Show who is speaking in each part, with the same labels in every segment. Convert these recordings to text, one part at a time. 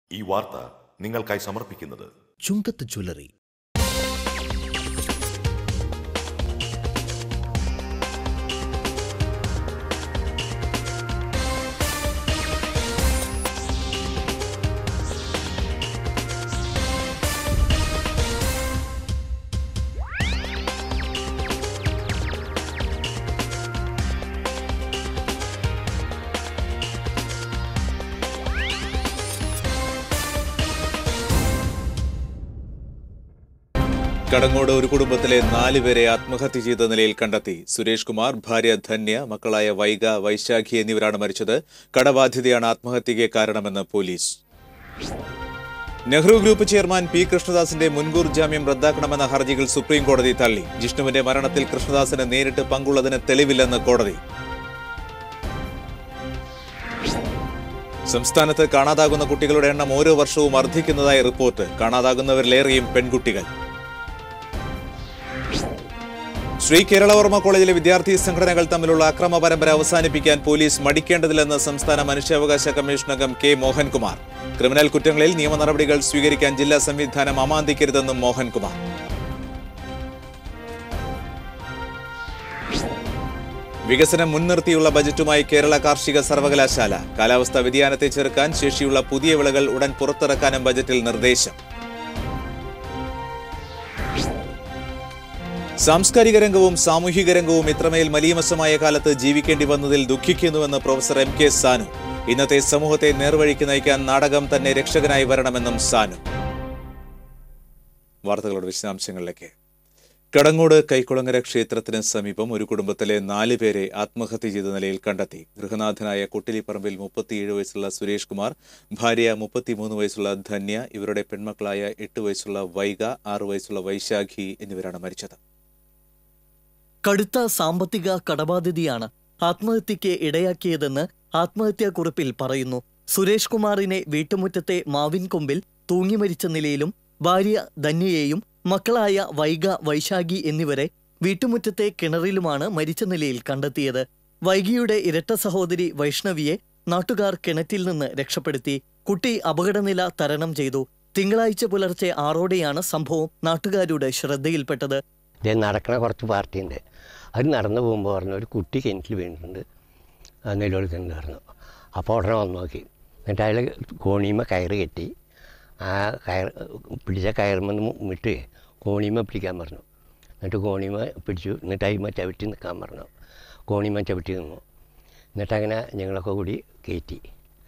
Speaker 1: ഈ വാർത്ത നിങ്ങൾക്കായി സമർപ്പിക്കുന്നത്
Speaker 2: ചുങ്കത്ത് ജ്വല്ലറി
Speaker 3: കടങ്ങോട് ഒരു കുടുംബത്തിലെ നാലുപേരെ ആത്മഹത്യ ചെയ്ത നിലയിൽ കണ്ടെത്തി സുരേഷ് കുമാർ ഭാര്യ ധന്യ മക്കളായ വൈഗ വൈശാഖി എന്നിവരാണ് മരിച്ചത് കടബാധ്യതയാണ് ആത്മഹത്യയ്ക്ക് കാരണമെന്ന് police Nehru group chairman P കൃഷ്ണദാസിന്റെ മുൻകൂർ ജാമ്യം റദ്ദാക്കണമെന്ന ഹർജികൾ സുപ്രീം കോടതി തള്ളി ജിഷ്ണുവിന്റെ മരണത്തിൽ കൃഷ്ണദാസിന് നേരിട്ട് പങ്കുള്ളതിന് തെളിവില്ലെന്ന് കോടതി സംസ്ഥാനത്ത് കാണാതാകുന്ന കുട്ടികളുടെ എണ്ണം ഓരോ വർഷവും വർദ്ധിക്കുന്നതായി റിപ്പോർട്ട് കാണാതാകുന്നവരിലേറെയും പെൺകുട്ടികൾ ശ്രീ കേരളവർമ്മ കോളേജിലെ വിദ്യാർത്ഥി സംഘടനകൾ തമ്മിലുള്ള അക്രമ പരമ്പര അവസാനിപ്പിക്കാൻ പോലീസ് മടിക്കേണ്ടതില്ലെന്ന് സംസ്ഥാന മനുഷ്യാവകാശ കമ്മീഷൻ അംഗം കെ മോഹൻകുമാർ ക്രിമിനൽ കുറ്റങ്ങളിൽ നിയമ നടപടികൾ സ്വീകരിക്കാൻ ജില്ലാ സംവിധാനം അമാന്തിക്കരുതെന്നും മോഹൻകുമാർ വികസനം മുൻനിർത്തിയുള്ള ബജറ്റുമായി കേരള കാർഷിക സർവകലാശാല കാലാവസ്ഥാ വ്യതിയാനത്തെ ചെറുക്കാൻ ശേഷിയുള്ള പുതിയ വിളകൾ ഉടൻ പുറത്തിറക്കാനും ബജറ്റിൽ നിർദ്ദേശം സാംസ്കാരിക രംഗവും സാമൂഹിക രംഗവും ഇത്രമേൽ മലീമസമായ കാലത്ത് ജീവിക്കേണ്ടി വന്നതിൽ ദുഃഖിക്കുന്നുവെന്ന് പ്രൊഫസർ എം കെ സാനു ഇന്നത്തെ സമൂഹത്തെ നേർവഴിക്ക് നയിക്കാൻ നാടകം തന്നെ രക്ഷകനായി വരണമെന്നും സാനു വാർത്തകളുടെ വിശദാംശങ്ങളിലേക്ക് കടങ്ങോട് കൈക്കുളങ്ങര ക്ഷേത്രത്തിന് സമീപം ഒരു കുടുംബത്തിലെ നാല് പേരെ ആത്മഹത്യ ചെയ്ത നിലയിൽ കണ്ടെത്തി ഗൃഹനാഥനായ കുട്ടിലിപ്പറമ്പിൽ മുപ്പത്തിയേഴ് വയസ്സുള്ള സുരേഷ് കുമാർ ഭാര്യ മുപ്പത്തിമൂന്ന് വയസ്സുള്ള ധന്യ ഇവരുടെ പെൺമക്കളായ എട്ട് വയസ്സുള്ള വൈഗ ആറു വയസ്സുള്ള വൈശാഖി എന്നിവരാണ് മരിച്ചത്
Speaker 4: കടുത്ത സാമ്പത്തിക കടബാധ്യതയാണ് ആത്മഹത്യയ്ക്ക് ഇടയാക്കിയതെന്ന് ആത്മഹത്യാക്കുറിപ്പിൽ പറയുന്നു സുരേഷ് കുമാറിനെ വീട്ടുമുറ്റത്തെ മാവിൻ കൊമ്പിൽ തൂങ്ങി മരിച്ച നിലയിലും ഭാര്യ ധന്യയെയും മക്കളായ വൈഗ വൈശാഖി എന്നിവരെ വീട്ടുമുറ്റത്തെ കിണറിലുമാണ് മരിച്ച നിലയിൽ കണ്ടെത്തിയത് വൈകിയുടെ ഇരട്ട സഹോദരി വൈഷ്ണവിയെ നാട്ടുകാർ കിണറ്റിൽ നിന്ന് രക്ഷപ്പെടുത്തി കുട്ടി അപകടനില തരണം ചെയ്തു തിങ്കളാഴ്ച പുലർച്ചെ ആറോടെയാണ് സംഭവം നാട്ടുകാരുടെ ശ്രദ്ധയിൽപ്പെട്ടത്
Speaker 5: ഇതേ നടക്കണ കുറച്ച് പാർട്ടിയുണ്ട് അവർ നടന്നു പോകുമ്പോൾ പറഞ്ഞു ഒരു കുട്ടി കിണറ്റിൽ വീണിട്ടുണ്ട് നെല്ലോളിക്കുന്നുണ്ട് പറഞ്ഞു അപ്പോൾ ഉടനെ വന്ന് നോക്കി എന്നിട്ട് അയാൾ കോണിയുമ്മ കയറ് കെട്ടി ആ കയർ പിടിച്ച കയറുമെന്ന് വിട്ട് കോണിയുമ്മ പിടിക്കാൻ പറഞ്ഞു എന്നിട്ട് കോണിയുമ്മ പിടിച്ചു എന്നിട്ട് അതിമ ചവിട്ടി നിൽക്കാൻ പറഞ്ഞു കോണിയുമ്മ ചവിട്ടി നിന്നു എന്നിട്ട് അങ്ങനെ ഞങ്ങളൊക്കെ കൂടി കയറ്റി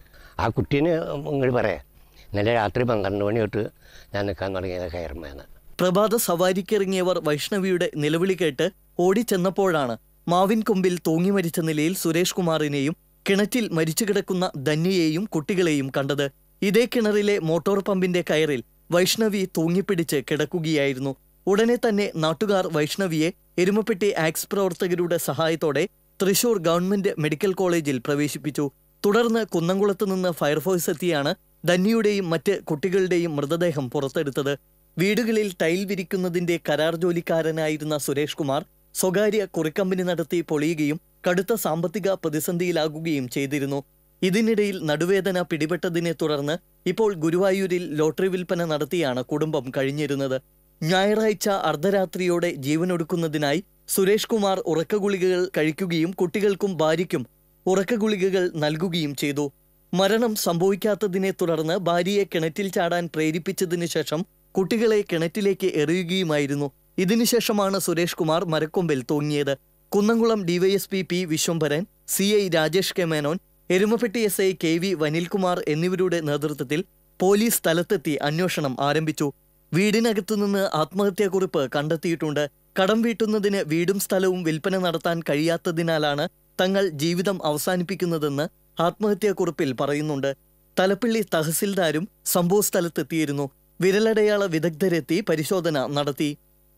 Speaker 5: ആ കുട്ടീനെ നിങ്ങൾ പറയാം ഇന്നലെ രാത്രി പന്ത്രണ്ട് മണി തൊട്ട് ഞാൻ നിൽക്കാൻ തുടങ്ങിയത് കയറുമ്മേന്ന്
Speaker 4: പ്രഭാത സവാരിക്കിറങ്ങിയവർ വൈഷ്ണവിയുടെ നിലവിളി കേട്ട് ഓടിച്ചെന്നപ്പോഴാണ് മാവിൻ കൊമ്പിൽ തൂങ്ങി മരിച്ച നിലയിൽ സുരേഷ് കുമാറിനെയും കിണറ്റിൽ മരിച്ചു കിടക്കുന്ന ധന്യയെയും കുട്ടികളെയും കണ്ടത് ഇതേ കിണറിലെ മോട്ടോർ പമ്പിന്റെ കയറിൽ വൈഷ്ണവി തൂങ്ങിപ്പിടിച്ച് കിടക്കുകയായിരുന്നു ഉടനെ തന്നെ നാട്ടുകാർ വൈഷ്ണവിയെ എരുമപ്പെട്ടി ആക്സ് പ്രവർത്തകരുടെ സഹായത്തോടെ തൃശൂർ ഗവൺമെന്റ് മെഡിക്കൽ കോളേജിൽ പ്രവേശിപ്പിച്ചു തുടർന്ന് കുന്നംകുളത്ത് നിന്ന് ഫയർഫോഴ്സ് എത്തിയാണ് ധന്യയുടെയും മറ്റ് കുട്ടികളുടെയും മൃതദേഹം പുറത്തെടുത്തത് വീടുകളിൽ ടൈൽ വിരിക്കുന്നതിന്റെ കരാർ ജോലിക്കാരനായിരുന്ന സുരേഷ് കുമാർ സ്വകാര്യ കുറിക്കമ്പനി നടത്തി പൊളിയുകയും കടുത്ത സാമ്പത്തിക പ്രതിസന്ധിയിലാകുകയും ചെയ്തിരുന്നു ഇതിനിടയിൽ നടുവേദന പിടിപെട്ടതിനെ തുടർന്ന് ഇപ്പോൾ ഗുരുവായൂരിൽ ലോട്ടറി വിൽപ്പന നടത്തിയാണ് കുടുംബം കഴിഞ്ഞിരുന്നത് ഞായറാഴ്ച അർദ്ധരാത്രിയോടെ ജീവനൊടുക്കുന്നതിനായി സുരേഷ് കുമാർ ഉറക്കഗുളികകൾ കഴിക്കുകയും കുട്ടികൾക്കും ഭാര്യയ്ക്കും ഉറക്കഗുളികകൾ നൽകുകയും ചെയ്തു മരണം സംഭവിക്കാത്തതിനെ തുടർന്ന് ഭാര്യയെ കിണറ്റിൽ ചാടാൻ പ്രേരിപ്പിച്ചതിനു ശേഷം കുട്ടികളെ കിണറ്റിലേക്ക് എറിയുകയുമായിരുന്നു ഇതിനുശേഷമാണ് സുരേഷ് കുമാർ മരക്കൊമ്പിൽ തൂങ്ങിയത് Kunnamkulam DYSP P Vishwambharan C I Rajesh K Menon Erumapetty S I K V Vanilkumar എന്നിവരുടെ നേതൃത്വത്തിൽ പോലീസ് സ്ഥലത്തെത്തി അന്വേഷണം ആരംഭിച്ചു വീടിനകത്തുനിന്ന് ആത്മഹത്യാക്കുറിപ്പ് കണ്ടെത്തിയിട്ടുണ്ട് കടം വീട്ടുന്നതിന് വീടും സ്ഥലവും വിൽപ്പന നടത്താൻ കഴിയാത്തതിനാലാണ് തങ്ങൾ ജീവിതം അവസാനിപ്പിക്കുന്നതെന്ന് ആത്മഹത്യാക്കുറിപ്പിൽ പറയുന്നുണ്ട് തലപ്പള്ളി തഹസിൽദാരും സംഭവസ്ഥലത്തെത്തിയിരുന്നു വിരലടയാള വിദഗ്ധരെത്തി പരിശോധന നടത്തി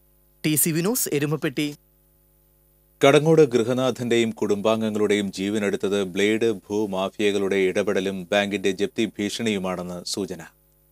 Speaker 4: ടി സി വിനോസ് എരുമപ്പെട്ടി
Speaker 3: കടങ്ങോട് ഗൃഹനാഥന്റെയും കുടുംബാംഗങ്ങളുടെയും ജീവനെടുത്തത് ബ്ലേഡ് ഭൂമാഫിയകളുടെ ഇടപെടലും ബാങ്കിന്റെ ജപ്തി ഭീഷണിയുമാണെന്ന് സൂചന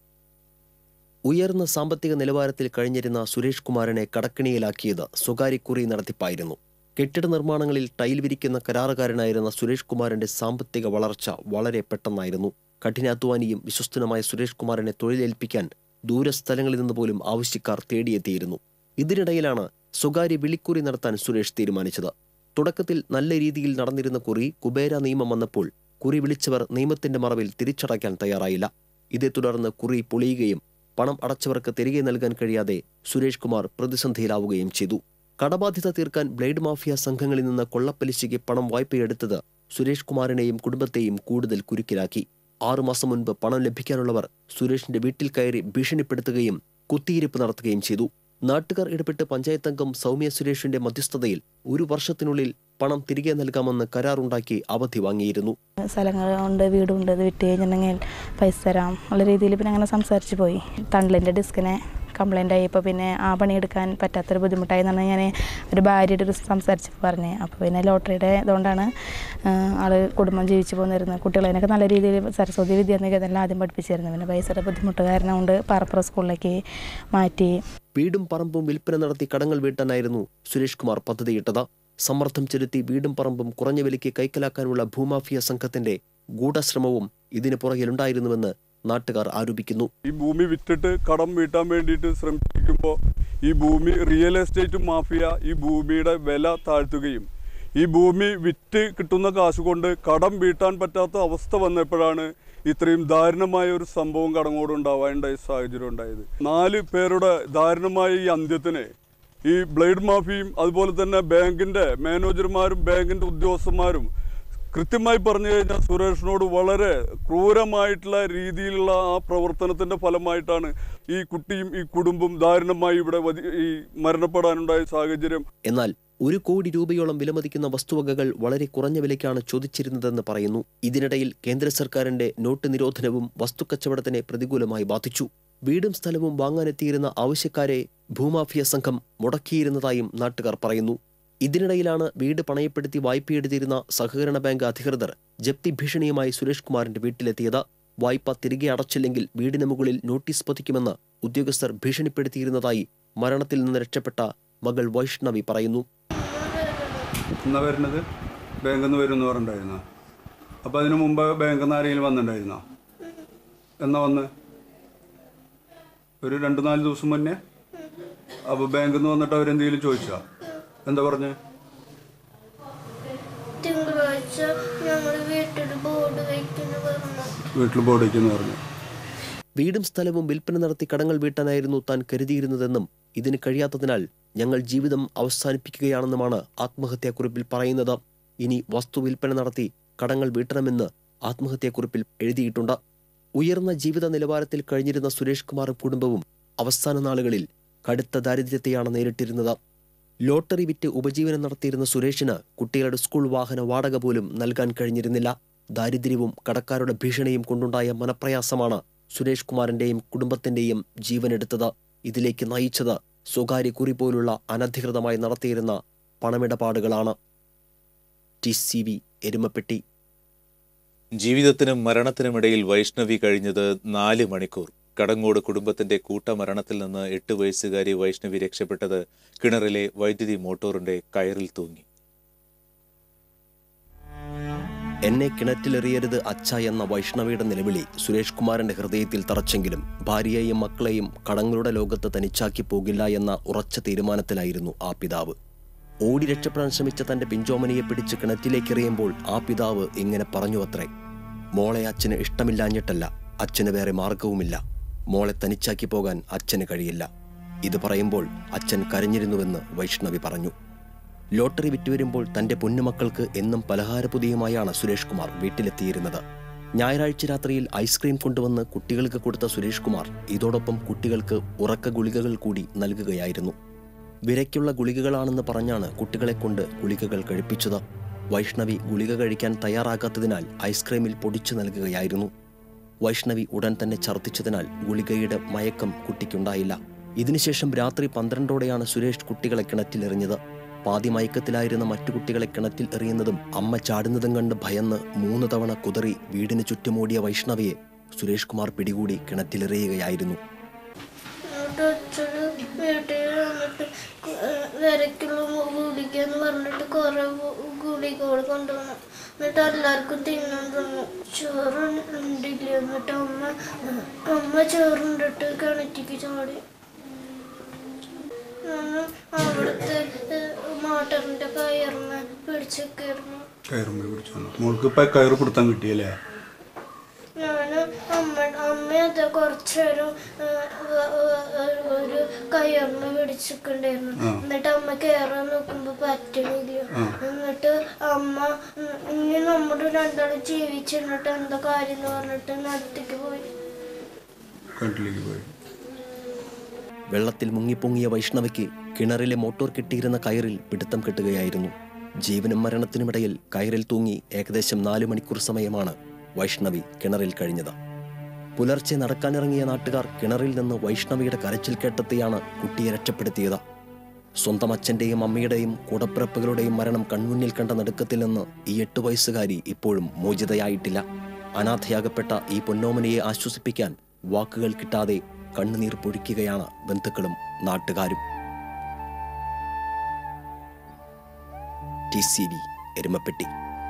Speaker 2: ഉയർന്ന സാമ്പത്തിക നിലവാരത്തിൽ കഴിഞ്ഞിരുന്ന സുരേഷ് കുമാറിനെ കടക്കിണിയിലാക്കിയത് സ്വകാര്യ കുറി നടത്തിപ്പായിരുന്നു കെട്ടിട നിർമ്മാണങ്ങളിൽ ടൈൽ വിരിക്കുന്ന കരാറുകാരനായിരുന്ന സുരേഷ് കുമാറിന്റെ സാമ്പത്തിക വളർച്ച വളരെ പെട്ടെന്നായിരുന്നു കഠിനാധ്വാനിയും വിശ്വസ്തനുമായ സുരേഷ് കുമാറിനെ തൊഴിലേൽപ്പിക്കാൻ ദൂരസ്ഥലങ്ങളിൽ നിന്ന് പോലും ആവശ്യക്കാർ തേടിയെത്തിയിരുന്നു ഇതിനിടയിലാണ് സ്വകാര്യ വിളിക്കുറി നടത്താൻ സുരേഷ് തീരുമാനിച്ചത് തുടക്കത്തിൽ നല്ല രീതിയിൽ നടന്നിരുന്ന കുറി കുബേര നിയമം വന്നപ്പോൾ കുറി വിളിച്ചവർ നിയമത്തിന്റെ മറവിൽ തിരിച്ചടയ്ക്കാൻ തയ്യാറായില്ല ഇതേ തുടർന്ന് കുറി പൊളിയുകയും പണം അടച്ചവർക്ക് തിരികെ നൽകാൻ കഴിയാതെ സുരേഷ് കുമാർ പ്രതിസന്ധിയിലാവുകയും ചെയ്തു കടബാധ്യത തീർക്കാൻ ബ്ലേഡ് മാഫിയ സംഘങ്ങളിൽ നിന്ന് കൊള്ളപ്പലിശയ്ക്ക് പണം വായ്പയെടുത്തത് സുരേഷ് കുമാറിനെയും കുടുംബത്തെയും കൂടുതൽ കുരുക്കിലാക്കി ആറുമാസം മുൻപ് പണം ലഭിക്കാനുള്ളവർ സുരേഷിന്റെ വീട്ടിൽ കയറി ഭീഷണിപ്പെടുത്തുകയും കുത്തിയിരിപ്പ് നടത്തുകയും ചെയ്തു നാട്ടുകാർ ഇടപെട്ട് പഞ്ചായത്ത് അംഗം സൗമ്യ സുരേഷിന്റെ മധ്യസ്ഥതയിൽ ഒരു വർഷത്തിനുള്ളിൽ പണം തിരികെ നൽകാമെന്ന് കരാറുണ്ടാക്കി അവധി വാങ്ങിയിരുന്നു
Speaker 6: സ്ഥലങ്ങളുണ്ട് വീടുണ്ട് ഇത് വിറ്റ് കഴിഞ്ഞിട്ടുണ്ടെങ്കിൽ പൈസ തരാം ഉള്ള രീതിയിൽ പിന്നെ അങ്ങനെ സംസാരിച്ച് പോയി തണ്ടിലിൻ്റെ ഡിസ്കിനെ കംപ്ലൈൻ്റ് ആയപ്പോൾ പിന്നെ ആ പണിയെടുക്കാൻ പറ്റാത്തൊരു ബുദ്ധിമുട്ടായി എന്നാണ് ഞാൻ ഒരു ഭാര്യയുടെ ഒരു സംസാരിച്ച് പറഞ്ഞത് അപ്പോൾ പിന്നെ ലോട്ടറിയുടെ ഇതുകൊണ്ടാണ് ആൾ കുടുംബം ജീവിച്ചു പോന്നിരുന്നത് കുട്ടികളതിനൊക്കെ നല്ല രീതിയിൽ സരസ്വതി വിദ്യാനികേതനെല്ലാം ആദ്യം പഠിപ്പിച്ചിരുന്നു പിന്നെ പൈസയുടെ ബുദ്ധിമുട്ട് കാരണം കൊണ്ട് പാറപ്പുറ സ്കൂളിലേക്ക് മാറ്റി
Speaker 2: വീടും പറമ്പും വിൽപ്പന നടത്തി കടങ്ങൾ വീട്ടാനായിരുന്നു സുരേഷ് കുമാർ പദ്ധതിയിട്ടത് സമ്മർദ്ദം ചെലുത്തി വീടും പറമ്പും കുറഞ്ഞ വിലയ്ക്ക് കൈക്കലാക്കാനുള്ള ഭൂമാഫിയ സംഘത്തിന്റെ ഗൂഢശ്രമവും ഇതിന് പുറകിലുണ്ടായിരുന്നുവെന്ന് നാട്ടുകാർ ആരോപിക്കുന്നു
Speaker 7: ഈ ഭൂമി വിറ്റിട്ട് കടം വീട്ടാൻ വേണ്ടിയിട്ട് ശ്രമിക്കുമ്പോൾ ഈ ഭൂമി റിയൽ എസ്റ്റേറ്റ് മാഫിയ ഈ ഭൂമിയുടെ വില താഴ്ത്തുകയും ഈ ഭൂമി വിറ്റ് കിട്ടുന്ന കാശ് കൊണ്ട് കടം വീട്ടാൻ പറ്റാത്ത അവസ്ഥ വന്നപ്പോഴാണ് ഇത്രയും ദാരുണമായ ഒരു സംഭവം കടങ്ങോട് ഉണ്ടാവാനുണ്ടായ സാഹചര്യം ഉണ്ടായത് നാല് പേരുടെ ദാരുണമായ ഈ അന്ത്യത്തിന് ഈ ബ്ലേഡ് മാഫിയും അതുപോലെ തന്നെ ബാങ്കിന്റെ മാനേജർമാരും ബാങ്കിന്റെ ഉദ്യോഗസ്ഥന്മാരും കൃത്യമായി പറഞ്ഞു കഴിഞ്ഞാൽ സുരേഷിനോട് വളരെ ക്രൂരമായിട്ടുള്ള രീതിയിലുള്ള ആ പ്രവർത്തനത്തിന്റെ ഫലമായിട്ടാണ് ഈ കുട്ടിയും ഈ കുടുംബം ദാരുണമായി ഇവിടെ വധി- ഈ മരണപ്പെടാനുണ്ടായ സാഹചര്യം
Speaker 2: എന്നാൽ ഒരു കോടി രൂപയോളം വിലമതിക്കുന്ന വസ്തുവകകൾ വളരെ കുറഞ്ഞ വിലയ്ക്കാണ് ചോദിച്ചിരുന്നതെന്ന് പറയുന്നു ഇതിനിടയിൽ കേന്ദ്ര സർക്കാരിന്റെ നോട്ട് നിരോധനവും വസ്തുക്കച്ചവടത്തിനെ പ്രതികൂലമായി ബാധിച്ചു വീടും സ്ഥലവും വാങ്ങാനെത്തിയിരുന്ന ആവശ്യക്കാരെ ഭൂമാഫിയ സംഘം മുടക്കിയിരുന്നതായും നാട്ടുകാർ പറയുന്നു ഇതിനിടയിലാണ് വീട് പണയപ്പെടുത്തി വായ്പയെടുത്തിരുന്ന സഹകരണ ബാങ്ക് അധികൃതർ ജപ്തി ഭീഷണിയുമായി സുരേഷ് കുമാറിന്റെ വീട്ടിലെത്തിയത് വായ്പ തിരികെ അടച്ചില്ലെങ്കിൽ വീടിന് മുകളിൽ നോട്ടീസ് പതിക്കുമെന്ന് ഉദ്യോഗസ്ഥർ ഭീഷണിപ്പെടുത്തിയിരുന്നതായി മരണത്തിൽ നിന്ന് രക്ഷപ്പെട്ട മകൾ വൈഷ്ണവി പറയുന്നു
Speaker 7: എന്നാ വരുന്നത് ബാങ്കിൽ നിന്ന് വരും എന്ന് പറഞ്ഞിട്ടുണ്ടായിരുന്ന അപ്പോൾ അതിനു മുമ്പ് ബാങ്കിൽ നിന്ന് ആരെങ്കിലും വന്നിട്ടുണ്ടായിരുന്നോ എന്നാ വന്ന് ഒരു രണ്ട് നാല് ദിവസം മുന്നേ അപ്പോൾ ബാങ്കിൽ നിന്ന് വന്നിട്ട് അവരെന്തെങ്കിലും ചോദിച്ചോ എന്താ പറഞ്ഞേ
Speaker 8: തിങ്കളാഴ്ച ഞങ്ങൾ വീട്ടിൽ ബോർഡ് വയ്ക്കുന്നു പറഞ്ഞു
Speaker 7: വീട്ടിൽ ബോർഡ് വയ്ക്കുന്നു പറഞ്ഞു
Speaker 2: വീടും സ്ഥലവും വിൽപ്പന നടത്തി കടങ്ങൾ വീട്ടാനായിരുന്നു താൻ കരുതിയിരുന്നതെന്നും ഇതിന് കഴിയാത്തതിനാൽ ഞങ്ങൾ ജീവിതം അവസാനിപ്പിക്കുകയാണെന്നുമാണ് ആത്മഹത്യാക്കുറിപ്പിൽ പറയുന്നത് ഇനി വസ്തു വിൽപ്പന നടത്തി കടങ്ങൾ വീട്ടണമെന്ന് ആത്മഹത്യാക്കുറിപ്പിൽ എഴുതിയിട്ടുണ്ട് ഉയർന്ന ജീവിത നിലവാരത്തിൽ കഴിഞ്ഞിരുന്ന സുരേഷ് കുമാറും കുടുംബവും അവസാന നാളുകളിൽ കടുത്ത ദാരിദ്ര്യത്തെയാണ് നേരിട്ടിരുന്നത് ലോട്ടറി വിറ്റ് ഉപജീവനം നടത്തിയിരുന്ന സുരേഷിന് കുട്ടികളുടെ സ്കൂൾ വാഹന വാടക പോലും നൽകാൻ കഴിഞ്ഞിരുന്നില്ല ദാരിദ്ര്യവും കടക്കാരുടെ ഭീഷണിയും കൊണ്ടുണ്ടായ മനപ്രയാസമാണ് സുരേഷ് കുമാറിന്റെയും കുടുംബത്തിന്റെയും ജീവനെടുത്തത് ഇതിലേക്ക് നയിച്ചത് സ്വകാര്യ കുറി പോലുള്ള അനധികൃതമായി നടത്തിയിരുന്ന പണമിടപാടുകളാണ് ടി സി വി എരുമപ്പെട്ടി
Speaker 3: ജീവിതത്തിനും മരണത്തിനുമിടയിൽ വൈഷ്ണവി കഴിഞ്ഞത് നാല് മണിക്കൂർ കടങ്ങോട് കുടുംബത്തിന്റെ കൂട്ടമരണത്തിൽ നിന്ന് എട്ട് വയസ്സുകാരി വൈഷ്ണവി രക്ഷപ്പെട്ടത് കിണറിലെ വൈദ്യുതി മോട്ടോറിന്റെ കയറിൽ തൂങ്ങി
Speaker 2: എന്നെ കിണറ്റിലെറിയരുത് അച്ഛ എന്ന വൈഷ്ണവിയുടെ നിലവിളി സുരേഷ് കുമാറിന്റെ ഹൃദയത്തിൽ തറച്ചെങ്കിലും ഭാര്യയെയും മക്കളെയും കടങ്ങളുടെ ലോകത്ത് തനിച്ചാക്കി പോകില്ല എന്ന ഉറച്ച തീരുമാനത്തിലായിരുന്നു ആ പിതാവ് ഓടി രക്ഷപ്പെടാൻ ശ്രമിച്ച തന്റെ പിഞ്ചോമനിയെ പിടിച്ച് കിണറ്റിലേക്കെറിയുമ്പോൾ ആ പിതാവ് ഇങ്ങനെ പറഞ്ഞു അത്രേ മോളെ അച്ഛന് ഇഷ്ടമില്ലാഞ്ഞിട്ടല്ല അച്ഛന് വേറെ മാർഗവുമില്ല മോളെ തനിച്ചാക്കി പോകാൻ അച്ഛന് കഴിയില്ല ഇത് പറയുമ്പോൾ അച്ഛൻ കരഞ്ഞിരുന്നുവെന്ന് വൈഷ്ണവി പറഞ്ഞു ലോട്ടറി വിറ്റുവരുമ്പോൾ തന്റെ പൊന്നുമക്കൾക്ക് എന്നും പലഹാരപുതിയുമായാണ് സുരേഷ് കുമാർ വീട്ടിലെത്തിയിരുന്നത് ഞായറാഴ്ച രാത്രിയിൽ ഐസ്ക്രീം കൊണ്ടുവന്ന് കുട്ടികൾക്ക് കൊടുത്ത സുരേഷ് കുമാർ ഇതോടൊപ്പം കുട്ടികൾക്ക് ഉറക്ക ഗുളികകൾ കൂടി നൽകുകയായിരുന്നു വിരയ്ക്കുള്ള ഗുളികകളാണെന്ന് പറഞ്ഞാണ് കുട്ടികളെ കൊണ്ട് ഗുളികകൾ കഴിപ്പിച്ചത് വൈഷ്ണവി ഗുളിക കഴിക്കാൻ തയ്യാറാകാത്തതിനാൽ ഐസ്ക്രീമിൽ പൊടിച്ചു നൽകുകയായിരുന്നു വൈഷ്ണവി ഉടൻ തന്നെ ഛർദ്ദിച്ചതിനാൽ ഗുളികയുടെ മയക്കം കുട്ടിക്കുണ്ടായില്ല ഇതിനുശേഷം രാത്രി പന്ത്രണ്ടോടെയാണ് സുരേഷ് കുട്ടികളെ കിണറ്റിലെറിഞ്ഞത് പാതി മയക്കത്തിലായിരുന്ന മറ്റു കുട്ടികളെ കിണറ്റിൽ എറിയുന്നതും അമ്മ ചാടുന്നതും കണ്ട് ഭയന്ന് മൂന്ന് തവണ കുതറി വീടിന് ചുറ്റുമോടിയ വൈഷ്ണവിയെ സുരേഷ് കുമാർ പിടികൂടി കിണറ്റിലെറിയുകയായിരുന്നു
Speaker 8: എന്നിട്ട് അച്ഛന് വീട്ടിൽ വന്നിട്ട് വരയ്ക്കുള്ള ഗുളിക എന്ന് പറഞ്ഞിട്ട് കുറെ ഗുളികകൾ കൊണ്ടുവന്നു എന്നിട്ട് എല്ലാവർക്കും തിന്നാൻ തന്നു ചോറ് ഉണ്ടില്ല എന്നിട്ട് അമ്മ അമ്മ ചോറുണ്ടിട്ട് കിണറ്റിക്ക് ചാടി ഞാൻ അവിടുത്തെ മോട്ടറിന്റെ കയറിന് പിടിച്ചൊക്കെയായിരുന്നു
Speaker 7: കയറുമ്പോൾ പിടിച്ചു മോൾക്ക് ഇപ്പം കയറ് പിടുത്തം കിട്ടിയല്ലേ
Speaker 8: ഞാൻ അമ്മ അമ്മയത് കുറച്ചു നേരം ആ, വ- വ- ഒരു കയറിന് പിടിച്ചിട്ടുണ്ടായിരുന്നു എന്നിട്ട് അമ്മ കയറാൻ നോക്കുമ്പോ പറ്റണില്ല എന്നിട്ട് അമ്മ ഉം, ഇനി നമ്മുടെ രണ്ടാളും ജീവിച്ചിരുന്നിട്ട് എന്താ കാര്യം എന്ന് പറഞ്ഞിട്ട് നടത്തേക്ക് പോയി
Speaker 7: കണ്ടിലേക്ക് പോയി
Speaker 2: വെള്ളത്തിൽ മുങ്ങിപ്പൊങ്ങിയ വൈഷ്ണവിക്ക് കിണറിലെ മോട്ടോർ കെട്ടിയിരുന്ന കയറിൽ പിടുത്തം കെട്ടുകയായിരുന്നു ജീവനും മരണത്തിനുമിടയിൽ കയറിൽ തൂങ്ങി ഏകദേശം നാലു മണിക്കൂർ സമയമാണ് വൈഷ്ണവി കിണറിൽ കഴിഞ്ഞത് പുലർച്ചെ നടക്കാനിറങ്ങിയ നാട്ടുകാർ കിണറിൽ നിന്ന് വൈഷ്ണവിയുടെ കരച്ചിൽ കേട്ടെത്തിയാണ് കുട്ടിയെ രക്ഷപ്പെടുത്തിയത് സ്വന്തം അച്ഛന്റെയും അമ്മയുടെയും കൂടപ്പിറപ്പുകളുടെയും മരണം കൺമുന്നിൽ കണ്ട നടുക്കത്തിൽ നിന്ന് ഈ എട്ടു വയസ്സുകാരി ഇപ്പോഴും മോചിതയായിട്ടില്ല അനാഥയാകപ്പെട്ട ഈ പൊന്നോമനയെ ആശ്വസിപ്പിക്കാൻ വാക്കുകൾ കിട്ടാതെ കണ്ണുനീർ പൊഴിക്കുകയാണ് ബന്ധുക്കളും നാട്ടുകാരും T C V Erumapetty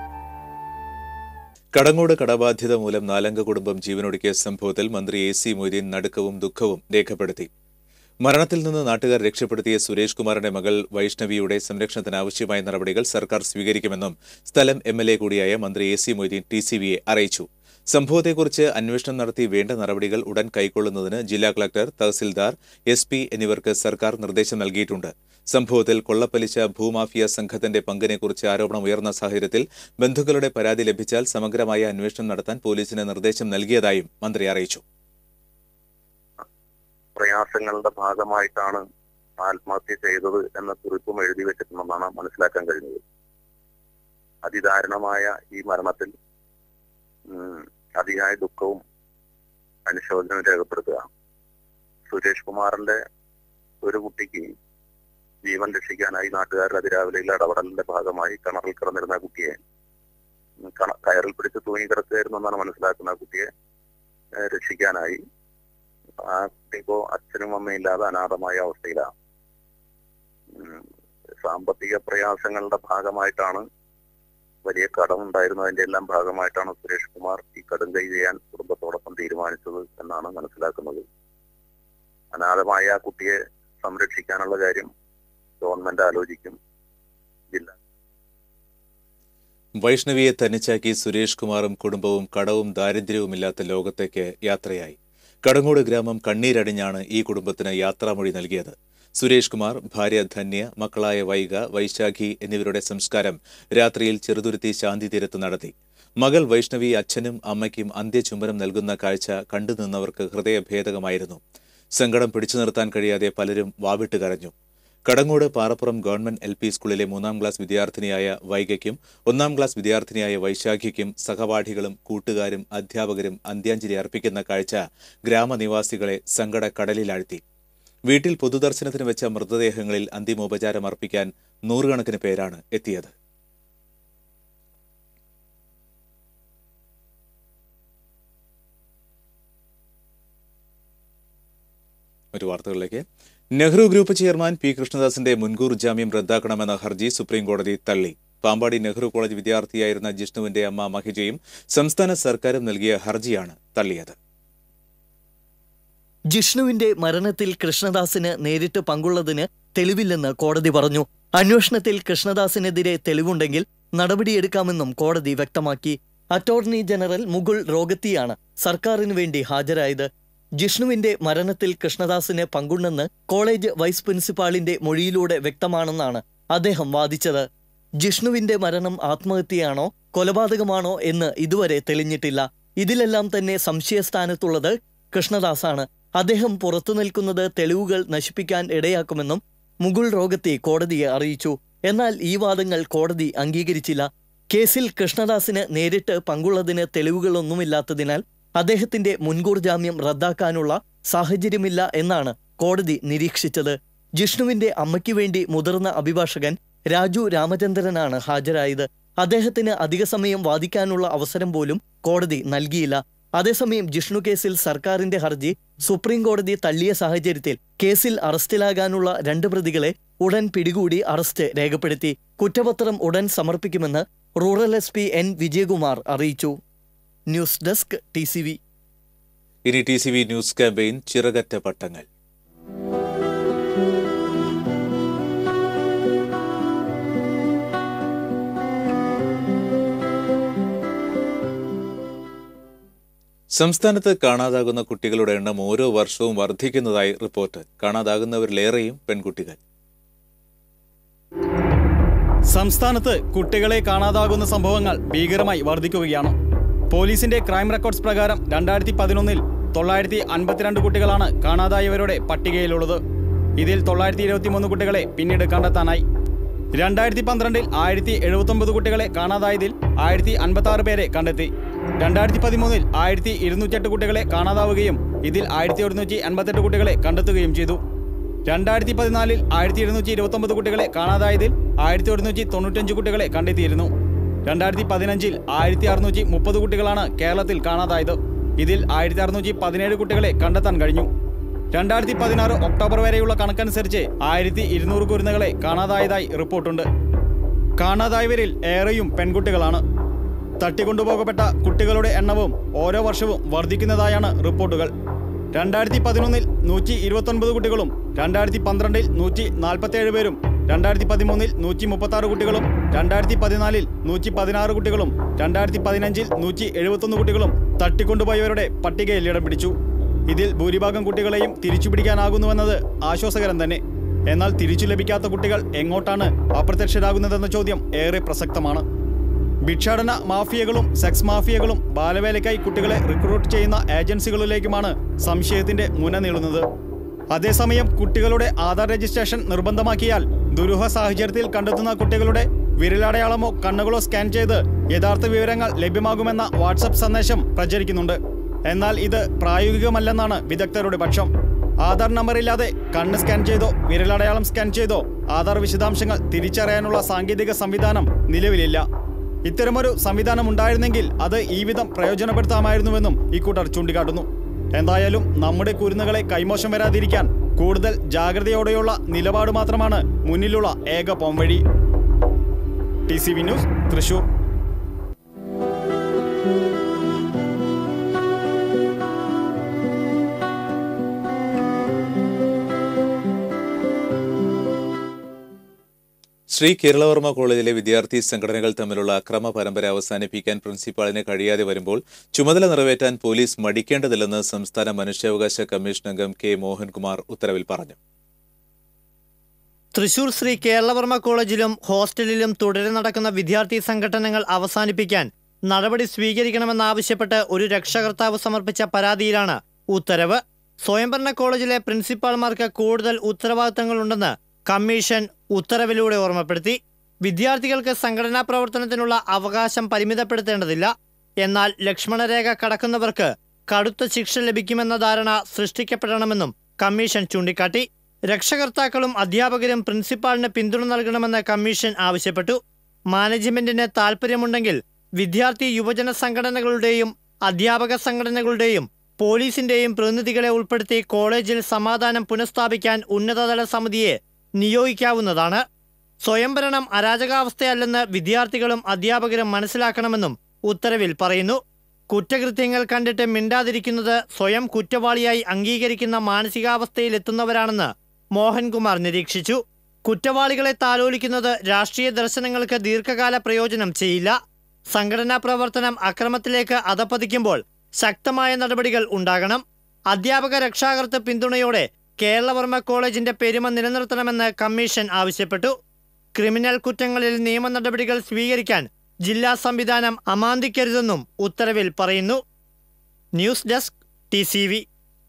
Speaker 3: Kadangode കടബാധ്യത മൂലം നാലംഗ കുടുംബം ജീവനൊടുക്കിയ സംഭവത്തിൽ മന്ത്രി എ സി മൊയ്തീൻ നടുക്കവും ദുഃഖവും രേഖപ്പെടുത്തി മരണത്തിൽ നിന്ന് നാട്ടുകാർ രക്ഷപ്പെടുത്തിയ സുരേഷ് കുമാറിന്റെ മകൾ വൈഷ്ണവിയുടെ സംരക്ഷണത്തിന് ആവശ്യമായ നടപടികൾ സർക്കാർ സ്വീകരിക്കുമെന്നും സ്ഥലം എം എൽ എ കൂടിയായ മന്ത്രി A C Moideen T C വിയെ അറിയിച്ചു സംഭവത്തെക്കുറിച്ച് അന്വേഷണം നടത്തി വേണ്ട നടപടികൾ ഉടൻ കൈക്കൊള്ളുന്നതിന് ജില്ലാ കളക്ടർ തഹസിൽദാർ എസ് പി എന്നിവർക്ക് സർക്കാർ നിർദ്ദേശം നൽകിയിട്ടുണ്ട് സംഭവത്തിൽ കൊള്ളപ്പലിശ ഭൂമാഫിയ സംഘത്തിന്റെ പങ്കിനെക്കുറിച്ച് ആരോപണം ഉയർന്ന സാഹചര്യത്തിൽ ബന്ധുക്കളുടെ പരാതി ലഭിച്ചാൽ സമഗ്രമായ അന്വേഷണം നടത്താൻ പോലീസിന് നിർദ്ദേശം നൽകിയതായും മന്ത്രി അറിയിച്ചു
Speaker 9: പ്രയാസങ്ങളുടെ ഭാഗമായിട്ടാണ് ആത്മഹത്യ ചെയ്തത് എന്ന കുറിപ്പും എഴുതി വെച്ചിട്ടുണ്ടെന്നാണ് മനസ്സിലാക്കാൻ കഴിഞ്ഞത് അതിദാരുണമായ ഈ മരണത്തിൽ ഉം, അതിയായ ദുഃഖവും അനുശോചനവും രേഖപ്പെടുത്തുക സുരേഷ് കുമാറിന്റെ ഒരു കുട്ടിക്ക് ജീവൻ രക്ഷിക്കാനായി നാട്ടുകാരുടെ അതിരാവിലെയുള്ള ഇടപെടലിന്റെ ഭാഗമായി കിണറിൽ കിടന്നിരുന്ന കുട്ടിയെ ഉം, കണ- കയറിൽ പിടിച്ച് തൂങ്ങി കിടക്കുകയായിരുന്നു എന്നാണ് മനസ്സിലാക്കുന്ന ആ കുട്ടിയെ ഏഹ്, രക്ഷിക്കാനായി ആ കുട്ടി ഇപ്പോ അച്ഛനും അമ്മയും ഇല്ലാതെ അനാഥമായ അവസ്ഥയിലാണ് ഉം, സാമ്പത്തിക പ്രയാസങ്ങളുടെ ഭാഗമായിട്ടാണ് വലിയ കടമുണ്ടായിരുന്നു അതിന്റെ എല്ലാം ഭാഗമായിട്ടാണ് സുരേഷ് കുമാർ ഈ കടുംകൈ ചെയ്യാൻ കുടുംബത്തോടൊപ്പം തീരുമാനിച്ചത് എന്നാണ് മനസ്സിലാക്കുന്നത് അനാഥമായ ആ കുട്ടിയെ സംരക്ഷിക്കാനുള്ള കാര്യം ഗവൺമെന്റ് ആലോചിക്കും ജില്ല
Speaker 3: വൈഷ്ണവിയെ തനിച്ചാക്കി സുരേഷ് കുമാറും കുടുംബവും കടവും ദാരിദ്ര്യവുമില്ലാത്ത ലോകത്തേക്ക് യാത്രയായി കടങ്ങോട് ഗ്രാമം കണ്ണീരടിഞ്ഞാണ് ഈ കുടുംബത്തിന് യാത്രാമൊഴി നൽകിയത് സുരേഷ് കുമാർ ഭാര്യ ധന്യ മക്കളായ വൈഗ വൈശാഖി എന്നിവരുടെ സംസ്കാരം രാത്രിയിൽ ചെറുതുരുത്തി ശാന്തി തീരത്ത് നടത്തി മകൾ വൈഷ്ണവി അച്ഛനും അമ്മയ്ക്കും അന്ത്യചുംബനം നൽകുന്ന കാഴ്ച കണ്ടുനിന്നവർക്ക് ഹൃദയഭേദകമായിരുന്നു സങ്കടം പിടിച്ചു നിർത്താൻ കഴിയാതെ പലരും വാവിട്ട് കരഞ്ഞു Kadangode Parappuram government L P സ്കൂളിലെ മൂന്നാം ക്ലാസ് വിദ്യാർത്ഥിനിയായ വൈഗയ്ക്കും ഒന്നാം ക്ലാസ് വിദ്യാർത്ഥിനിയായ വൈശാഖിക്കും സഹപാഠികളും കൂട്ടുകാരും അധ്യാപകരും അന്ത്യാഞ്ജലി അർപ്പിക്കുന്ന കാഴ്ച ഗ്രാമനിവാസികളെ സങ്കട കടലിലാഴ്ത്തി വീട്ടിൽ പൊതുദർശനത്തിന് വെച്ച മൃതദേഹങ്ങളിൽ അന്തിമോപചാരം അർപ്പിക്കാൻ നൂറുകണക്കിന് പേരാണ് എത്തിയത് ഒരു വാർത്തകളിലേക്ക് നെഹ്റു ഗ്രൂപ്പ് ചെയർമാൻ പി കൃഷ്ണദാസിന്റെ മുൻകൂർ ജാമ്യം റദ്ദാക്കണമെന്ന ഹർജി സുപ്രീം കോടതി തള്ളി പാമ്പാടി നെഹ്റു കോളേജ് വിദ്യാർത്ഥിയായിരുന്ന ജിഷ്ണുവിന്റെ അമ്മ മഹിജയും സംസ്ഥാന സർക്കാരും നൽകിയ ഹർജിയാണ് തള്ളിയത്
Speaker 4: ജിഷ്ണുവിന്റെ മരണത്തിൽ കൃഷ്ണദാസിന് നേരിട്ട് പങ്കുള്ളതിന് തെളിവില്ലെന്ന് കോടതി പറഞ്ഞു അന്വേഷണത്തിൽ കൃഷ്ണദാസിനെതിരെ തെളിവുണ്ടെങ്കിൽ നടപടിയെടുക്കാമെന്നും കോടതി വ്യക്തമാക്കി അറ്റോർണി ജനറൽ മുകുൾ റോഗത്തിയാണ് സർക്കാരിനു വേണ്ടി ഹാജരായത് ജിഷ്ണുവിന്റെ മരണത്തിൽ കൃഷ്ണദാസിന് പങ്കുണ്ടെന്ന് കോളേജ് വൈസ് പ്രിൻസിപ്പാളിന്റെ മൊഴിയിലൂടെ വ്യക്തമാണെന്നാണ് അദ്ദേഹം വാദിച്ചത് ജിഷ്ണുവിന്റെ മരണം ആത്മഹത്യയാണോ കൊലപാതകമാണോ എന്ന് ഇതുവരെ തെളിഞ്ഞിട്ടില്ല ഇതിലെല്ലാം തന്നെ സംശയസ്ഥാനത്തുള്ളത് കൃഷ്ണദാസാണ് അദ്ദേഹം പുറത്തു നിൽക്കുന്നത് തെളിവുകൾ നശിപ്പിക്കാൻ ഇടയാക്കുമെന്നും മുകുൾ റോഗത്തെ കോടതിയെ അറിയിച്ചു എന്നാൽ ഈ വാദങ്ങൾ കോടതി അംഗീകരിച്ചില്ല കേസിൽ കൃഷ്ണദാസിന് നേരിട്ട് പങ്കുള്ളതിന് തെളിവുകളൊന്നുമില്ലാത്തതിനാൽ അദ്ദേഹത്തിന്റെ മുൻകൂർ ജാമ്യം റദ്ദാക്കാനുള്ള സാഹചര്യമില്ല എന്നാണ് കോടതി നിരീക്ഷിച്ചത് ജിഷ്ണുവിന്റെ അമ്മയ്ക്ക് വേണ്ടി മുതിർന്ന അഭിഭാഷകൻ രാജു രാമചന്ദ്രനാണ് ഹാജരായത് അദ്ദേഹത്തിന് അധിക സമയം വാദിക്കാനുള്ള അവസരം പോലും കോടതി നൽകിയില്ല അതേസമയം ജിഷ്ണു കേസിൽ സർക്കാരിന്റെ ഹർജി സുപ്രീം കോടതി തള്ളിയ സാഹചര്യത്തിൽ കേസിൽ അറസ്റ്റിലാകാനുള്ള രണ്ട് പ്രതികളെ ഉടൻ പിടികൂടി അറസ്റ്റ് രേഖപ്പെടുത്തി കുറ്റപത്രം ഉടൻ സമർപ്പിക്കുമെന്ന് rural S P N Vijayakumar അറിയിച്ചു news desk T C V
Speaker 3: ഇനി T C V news campaign ചിറകറ്റ പട്ടങ്ങൾ സംസ്ഥാനത്ത് കാണാതാകുന്ന കുട്ടികളുടെ എണ്ണം ഓരോ വർഷവും വർദ്ധിക്കുന്നതായി റിപ്പോർട്ട് കാണാതാകുന്നവരിലേറെയും പെൺകുട്ടികൾ
Speaker 10: സംസ്ഥാനത്ത് കുട്ടികളെ കാണാതാകുന്ന സംഭവങ്ങൾ ഭീകരമായി വർദ്ധിക്കുകയാണ് പോലീസിന്റെ ക്രൈം റെക്കോർഡ്സ് പ്രകാരം രണ്ടായിരത്തി പതിനൊന്നിൽ തൊള്ളായിരത്തി അൻപത്തിരണ്ട് കുട്ടികളാണ് കാണാതായവരുടെ പട്ടികയിലുള്ളത് ഇതിൽ തൊള്ളായിരത്തി ഇരുപത്തിമൂന്ന് കുട്ടികളെ പിന്നീട് കണ്ടെത്താനായി രണ്ടായിരത്തി പന്ത്രണ്ടിൽ ആയിരത്തി എഴുപത്തൊമ്പത് കുട്ടികളെ കാണാതായതിൽ ആയിരത്തി അൻപത്തി ആറ് പേരെ കണ്ടെത്തി രണ്ടായിരത്തി പതിമൂന്നിൽ ആയിരത്തി ഇരുന്നൂറ്റെട്ട് കുട്ടികളെ കാണാതാവുകയും ഇതിൽ ആയിരത്തി ഒരുന്നൂറ്റി എൺപത്തെട്ട് കുട്ടികളെ കണ്ടെത്തുകയും ചെയ്തു രണ്ടായിരത്തി പതിനാലിൽ ആയിരത്തി ഇരുന്നൂറ്റി ഇരുപത്തൊമ്പത് കുട്ടികളെ കാണാതായതിൽ ആയിരത്തി ഒരുന്നൂറ്റി തൊണ്ണൂറ്റഞ്ച് കുട്ടികളെ കണ്ടെത്തിയിരുന്നു രണ്ടായിരത്തി പതിനഞ്ചിൽ ആയിരത്തി അറുന്നൂറ്റി മുപ്പത് കുട്ടികളാണ് കേരളത്തിൽ കാണാതായത് ഇതിൽ ആയിരത്തി അറുന്നൂറ്റി പതിനേഴ് കുട്ടികളെ കണ്ടെത്താൻ കഴിഞ്ഞു രണ്ടായിരത്തി പതിനാറ് ഒക്ടോബർ വരെയുള്ള കണക്കനുസരിച്ച് ആയിരത്തി ഇരുന്നൂറ് കുരുന്നുകളെ കാണാതായതായി റിപ്പോർട്ടുണ്ട് കാണാതായവരിൽ ഏറെയും പെൺകുട്ടികളാണ് തട്ടിക്കൊണ്ടുപോകപ്പെട്ട കുട്ടികളുടെ എണ്ണവും ഓരോ വർഷവും വർദ്ധിക്കുന്നതായാണ് റിപ്പോർട്ടുകൾ രണ്ടായിരത്തി പതിനൊന്നിൽ നൂറ്റി ഇരുപത്തൊൻപത് കുട്ടികളും രണ്ടായിരത്തി പന്ത്രണ്ടിൽ നൂറ്റി നാൽപ്പത്തേഴ് പേരും രണ്ടായിരത്തി പതിമൂന്നിൽ നൂറ്റി മുപ്പത്തി ആറ് കുട്ടികളും രണ്ടായിരത്തി പതിനാലിൽ നൂറ്റി പതിനാറ് കുട്ടികളും രണ്ടായിരത്തി പതിനഞ്ചിൽ നൂറ്റി എഴുപത്തൊന്ന് കുട്ടികളും തട്ടിക്കൊണ്ടുപോയവരുടെ പട്ടികയിൽ ഇടം പിടിച്ചു ഇതിൽ ഭൂരിഭാഗം കുട്ടികളെയും തിരിച്ചുപിടിക്കാനാകുന്നുവെന്നത് ആശ്വാസകരം തന്നെ എന്നാൽ തിരിച്ചു ലഭിക്കാത്ത കുട്ടികൾ എങ്ങോട്ടാണ് അപ്രത്യക്ഷരാകുന്നതെന്ന ചോദ്യം ഏറെ പ്രസക്തമാണ് ഭിക്ഷാടന മാഫിയകളും സെക്സ് മാഫിയകളും ബാലവേലയ്ക്കായി കുട്ടികളെ റിക്രൂട്ട് ചെയ്യുന്ന ഏജൻസികളിലേക്കുമാണ് സംശയത്തിന്റെ മുന നീളുന്നത് അതേസമയം കുട്ടികളുടെ ആധാർ രജിസ്ട്രേഷൻ നിർബന്ധമാക്കിയാൽ ദുരൂഹ സാഹചര്യത്തിൽ കണ്ടെത്തുന്ന കുട്ടികളുടെ വിരലടയാളമോ കണ്ണുകളോ സ്കാൻ ചെയ്ത് യഥാർത്ഥ വിവരങ്ങൾ ലഭ്യമാകുമെന്ന വാട്സപ്പ് സന്ദേശം പ്രചരിക്കുന്നുണ്ട് എന്നാൽ ഇത് പ്രായോഗികമല്ലെന്നാണ് വിദഗ്ധരുടെ പക്ഷം ആധാർ നമ്പറില്ലാതെ കണ്ണ് സ്കാൻ ചെയ്തോ വിരലടയാളം സ്കാൻ ചെയ്തോ ആധാർ വിശദാംശങ്ങൾ തിരിച്ചറിയാനുള്ള സാങ്കേതിക സംവിധാനം നിലവിലില്ല ഇത്തരമൊരു സംവിധാനം ഉണ്ടായിരുന്നെങ്കിൽ അത് ഈ വിധം പ്രയോജനപ്പെടുത്താമായിരുന്നുവെന്നും ഇക്കൂട്ടർ ചൂണ്ടിക്കാട്ടുന്നു എന്തായാലും നമ്മുടെ കുരുന്നുകളെ കൈമോശം വരാതിരിക്കാൻ കൂടുതൽ ജാഗ്രതയോടെയുള്ള നിലപാട് മാത്രമാണ് മുന്നിലുള്ള ഏക പോംവഴി T C V news Thrissur
Speaker 3: Sree Keralavarma കോളേജിലെ വിദ്യാർത്ഥി സംഘടനകൾ തമ്മിലുള്ള അക്രമ പരമ്പര അവസാനിപ്പിക്കാൻ പ്രിൻസിപ്പാളിന് കഴിയാതെ വരുമ്പോൾ ചുമതല നിറവേറ്റാൻ പോലീസ് മടിക്കേണ്ടതില്ലെന്ന് സംസ്ഥാന മനുഷ്യാവകാശ കമ്മീഷൻ അംഗം കെ മോഹൻകുമാർ ഉത്തരവിൽ പറഞ്ഞു
Speaker 11: തൃശൂർ ശ്രീ കേരളവർമ്മ കോളേജിലും ഹോസ്റ്റലിലും തുടരെ നടക്കുന്ന വിദ്യാർത്ഥി സംഘടനകൾ അവസാനിപ്പിക്കാൻ നടപടി സ്വീകരിക്കണമെന്നാവശ്യപ്പെട്ട് ഒരു രക്ഷകർത്താവ് സമർപ്പിച്ച പരാതിയിലാണ് ഉത്തരവ് സ്വയംഭരണ കോളേജിലെ പ്രിൻസിപ്പാൾമാർക്ക് കൂടുതൽ ഉത്തരവാദിത്തങ്ങളുണ്ടെന്ന് കമ്മീഷൻ ഉത്തരവിലൂടെ ഓർമ്മപ്പെടുത്തി വിദ്യാർത്ഥികൾക്ക് സംഘടനാ പ്രവർത്തനത്തിനുള്ള അവകാശം പരിമിതപ്പെടുത്തേണ്ടതില്ല എന്നാൽ ലക്ഷ്മണരേഖ കടക്കുന്നവർക്ക് കടുത്ത ശിക്ഷ ലഭിക്കുമെന്ന ധാരണ സൃഷ്ടിക്കപ്പെടണമെന്നും കമ്മീഷൻ ചൂണ്ടിക്കാട്ടി രക്ഷകർത്താക്കളും അധ്യാപകരും പ്രിൻസിപ്പാളിന് പിന്തുണ നൽകണമെന്ന് കമ്മീഷൻ ആവശ്യപ്പെട്ടു മാനേജ്മെന്റിന് താൽപ്പര്യമുണ്ടെങ്കിൽ വിദ്യാർത്ഥി യുവജന സംഘടനകളുടെയും അധ്യാപക സംഘടനകളുടെയും പോലീസിന്റെയും പ്രതിനിധികളെ ഉൾപ്പെടുത്തി കോളേജിൽ സമാധാനം പുനഃസ്ഥാപിക്കാൻ ഉന്നതതല സമിതിയെ നിയോഗിക്കാവുന്നതാണ് സ്വയംഭരണം അരാജകാവസ്ഥയല്ലെന്ന് വിദ്യാർത്ഥികളും അധ്യാപകരും മനസ്സിലാക്കണമെന്നും ഉത്തരവിൽ പറയുന്നു കുറ്റകൃത്യങ്ങൾ കണ്ടിട്ട് മിണ്ടാതിരിക്കുന്നത് സ്വയം കുറ്റവാളിയായി അംഗീകരിക്കുന്ന മാനസികാവസ്ഥയിലെത്തുന്നവരാണെന്ന് മോഹൻകുമാർ നിരീക്ഷിച്ചു കുറ്റവാളികളെ താലോലിക്കുന്നത് രാഷ്ട്രീയ ദർശനങ്ങൾക്ക് ദീർഘകാല പ്രയോജനം ചെയ്യില്ല സംഘടനാ പ്രവർത്തനം അക്രമത്തിലേക്ക് അധപ്പതിക്കുമ്പോൾ ശക്തമായ നടപടികൾ ഉണ്ടാകണം അധ്യാപക രക്ഷാകർത്ത പിന്തുണയോടെ കേരളവർമ്മ കോളേജിന്റെ പെരുമ നിലനിർത്തണമെന്ന് കമ്മീഷൻ ആവശ്യപ്പെട്ടു ക്രിമിനൽ കുറ്റങ്ങളിൽ നിയമ നടപടികൾ സ്വീകരിക്കാൻ ജില്ലാ സംവിധാനം അമാന്തിക്കരുതെന്നും ഉത്തരവിൽ പറയുന്നു news desk T C V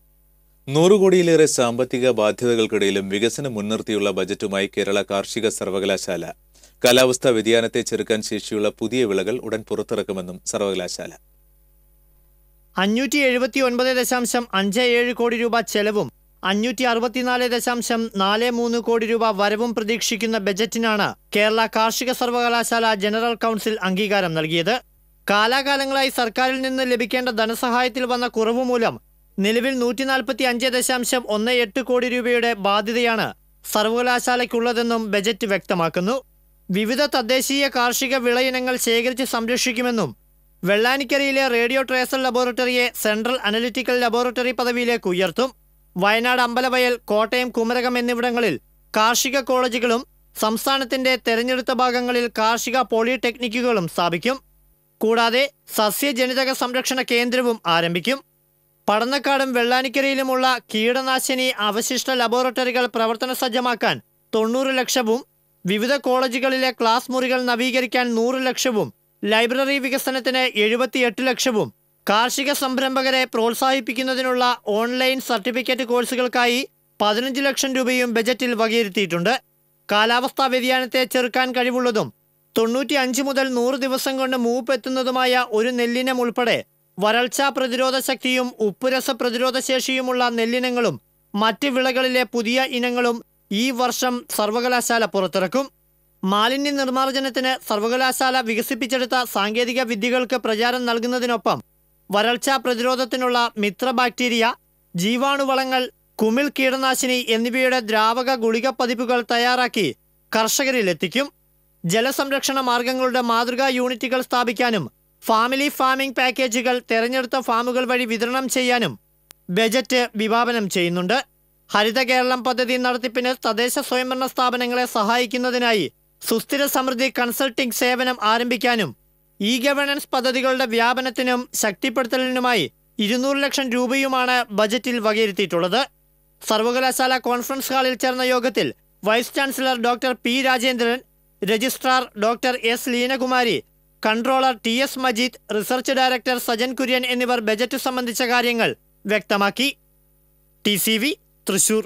Speaker 3: നൂറ് കോടിയിലേറെ സാമ്പത്തിക ബാധ്യതകൾക്കിടയിലും വികസനം മുൻനിർത്തിയുള്ള ബജറ്റുമായി കേരള കാർഷിക സർവകലാശാല കാലാവസ്ഥാ വ്യതിയാനത്തെ ചെറുക്കാൻ ശേഷിയുള്ള പുതിയ വിളകൾ ഉടൻ പുറത്തിറക്കുമെന്നും സർവകലാശാല
Speaker 11: അഞ്ഞൂറ്റി എഴുപത്തി ഒൻപത് ദശാംശം അഞ്ച് ഏഴ് കോടി രൂപ ചെലവും അഞ്ഞൂറ്റി അറുപത്തിനാല് ദശാംശം നാല് മൂന്ന് കോടി രൂപ വരവും പ്രതീക്ഷിക്കുന്ന ബജറ്റിനാണ് കേരള കാർഷിക സർവകലാശാല ജനറൽ കൗൺസിൽ അംഗീകാരം നൽകിയത് കാലാകാലങ്ങളായി സർക്കാരിൽ നിന്ന് ലഭിക്കേണ്ട ധനസഹായത്തിൽ വന്ന കുറവ് മൂലം നിലവിൽ നൂറ്റി നാൽപ്പത്തി അഞ്ച് ദശാംശം ഒന്ന് എട്ട് കോടി രൂപയുടെ ബാധ്യതയാണ് സർവകലാശാലയ്ക്കുള്ളതെന്നും ബജറ്റ് വ്യക്തമാക്കുന്നു വിവിധ തദ്ദേശീയ കാർഷിക വിളയിനങ്ങൾ ശേഖരിച്ച് സംരക്ഷിക്കുമെന്നും വെള്ളാനിക്കരയിലെ റേഡിയോ ട്രേസർ ലബോറട്ടറിയെ സെൻട്രൽ അനലിറ്റിക്കൽ ലബോറട്ടറി പദവിയിലേക്ക് ഉയർത്തും വയനാട് അമ്പലവയൽ കോട്ടയം കുമരകം എന്നിവിടങ്ങളിൽ കാർഷിക കോളേജുകളും സംസ്ഥാനത്തിന്റെ തെരഞ്ഞെടുത്ത ഭാഗങ്ങളിൽ കാർഷിക പോളിടെക്നിക്കുകളും സ്ഥാപിക്കും കൂടാതെ സസ്യജനിതക സംരക്ഷണ കേന്ദ്രവും ആരംഭിക്കും പടന്നക്കാടും വെള്ളാനിക്കരയിലുമുള്ള കീടനാശിനി അവശിഷ്ട ലബോറട്ടറികൾ പ്രവർത്തന സജ്ജമാക്കാൻ തൊണ്ണൂറ് ലക്ഷവും വിവിധ കോളേജുകളിലെ ക്ലാസ് മുറികൾ നവീകരിക്കാൻ നൂറ് ലക്ഷവും ലൈബ്രറി വികസനത്തിന് എഴുപത്തിയെട്ട് ലക്ഷവും കാർഷിക സംരംഭകരെ പ്രോത്സാഹിപ്പിക്കുന്നതിനുള്ള ഓൺലൈൻ സർട്ടിഫിക്കറ്റ് കോഴ്സുകൾക്കായി പതിനഞ്ച് ലക്ഷം രൂപയും ബജറ്റിൽ വകയിരുത്തിയിട്ടുണ്ട് കാലാവസ്ഥാ വ്യതിയാനത്തെ ചെറുക്കാൻ കഴിവുള്ളതും തൊണ്ണൂറ്റി അഞ്ച് മുതൽ നൂറ് ദിവസം കൊണ്ട് മൂപ്പെത്തുന്നതുമായ ഒരു നെല്ലിനം ഉൾപ്പെടെ വരൾച്ചാ പ്രതിരോധ ശക്തിയും ഉപ്പുരസ പ്രതിരോധ ശേഷിയുമുള്ള നെല്ലിനങ്ങളും മറ്റ് വിളകളിലെ പുതിയ ഇനങ്ങളും ഈ വർഷം സർവകലാശാല പുറത്തിറക്കും മാലിന്യ നിർമ്മാർജ്ജനത്തിന് സർവകലാശാല വികസിപ്പിച്ചെടുത്ത സാങ്കേതിക വിദ്യകൾക്ക് പ്രചാരം നൽകുന്നതിനൊപ്പം വരൾച്ചാ പ്രതിരോധത്തിനുള്ള മിത്ര ബാക്ടീരിയ ജീവാണുവളങ്ങൾ കുമിൾ കീടനാശിനി എന്നിവയുടെ ദ്രാവക ഗുളിക പതിപ്പുകൾ തയ്യാറാക്കി കർഷകരിലെത്തിക്കും ജലസംരക്ഷണ മാർഗങ്ങളുടെ മാതൃകാ യൂണിറ്റുകൾ സ്ഥാപിക്കാനും ഫാമിലി ഫാമിംഗ് പാക്കേജുകൾ തെരഞ്ഞെടുത്ത ഫാമുകൾ വഴി വിതരണം ചെയ്യാനും ബജറ്റ് വിഭാവനം ചെയ്യുന്നുണ്ട് ഹരിത കേരളം പദ്ധതി നടത്തിപ്പിന് തദ്ദേശ സ്വയംഭരണ സ്ഥാപനങ്ങളെ സഹായിക്കുന്നതിനായി സുസ്ഥിര സമൃദ്ധി കൺസൾട്ടിംഗ് സേവനം ആരംഭിക്കാനും ഇ ഗവേണൻസ് പദ്ധതികളുടെ വ്യാപനത്തിനും ശക്തിപ്പെടുത്തലിനുമായി ഇരുന്നൂറ് ലക്ഷം രൂപയുമാണ് ബജറ്റിൽ വകയിരുത്തിയിട്ടുള്ളത് സർവകലാശാല കോൺഫറൻസ് ഹാളിൽ ചേർന്ന യോഗത്തിൽ vice chancellor doctor P Rajendran registrar doctor S Leenakumari controller T S Majeed research director Sajan Kurian എന്നിവർ ബജറ്റ് സംബന്ധിച്ച കാര്യങ്ങൾ വ്യക്തമാക്കി ടി സി വി തൃശൂർ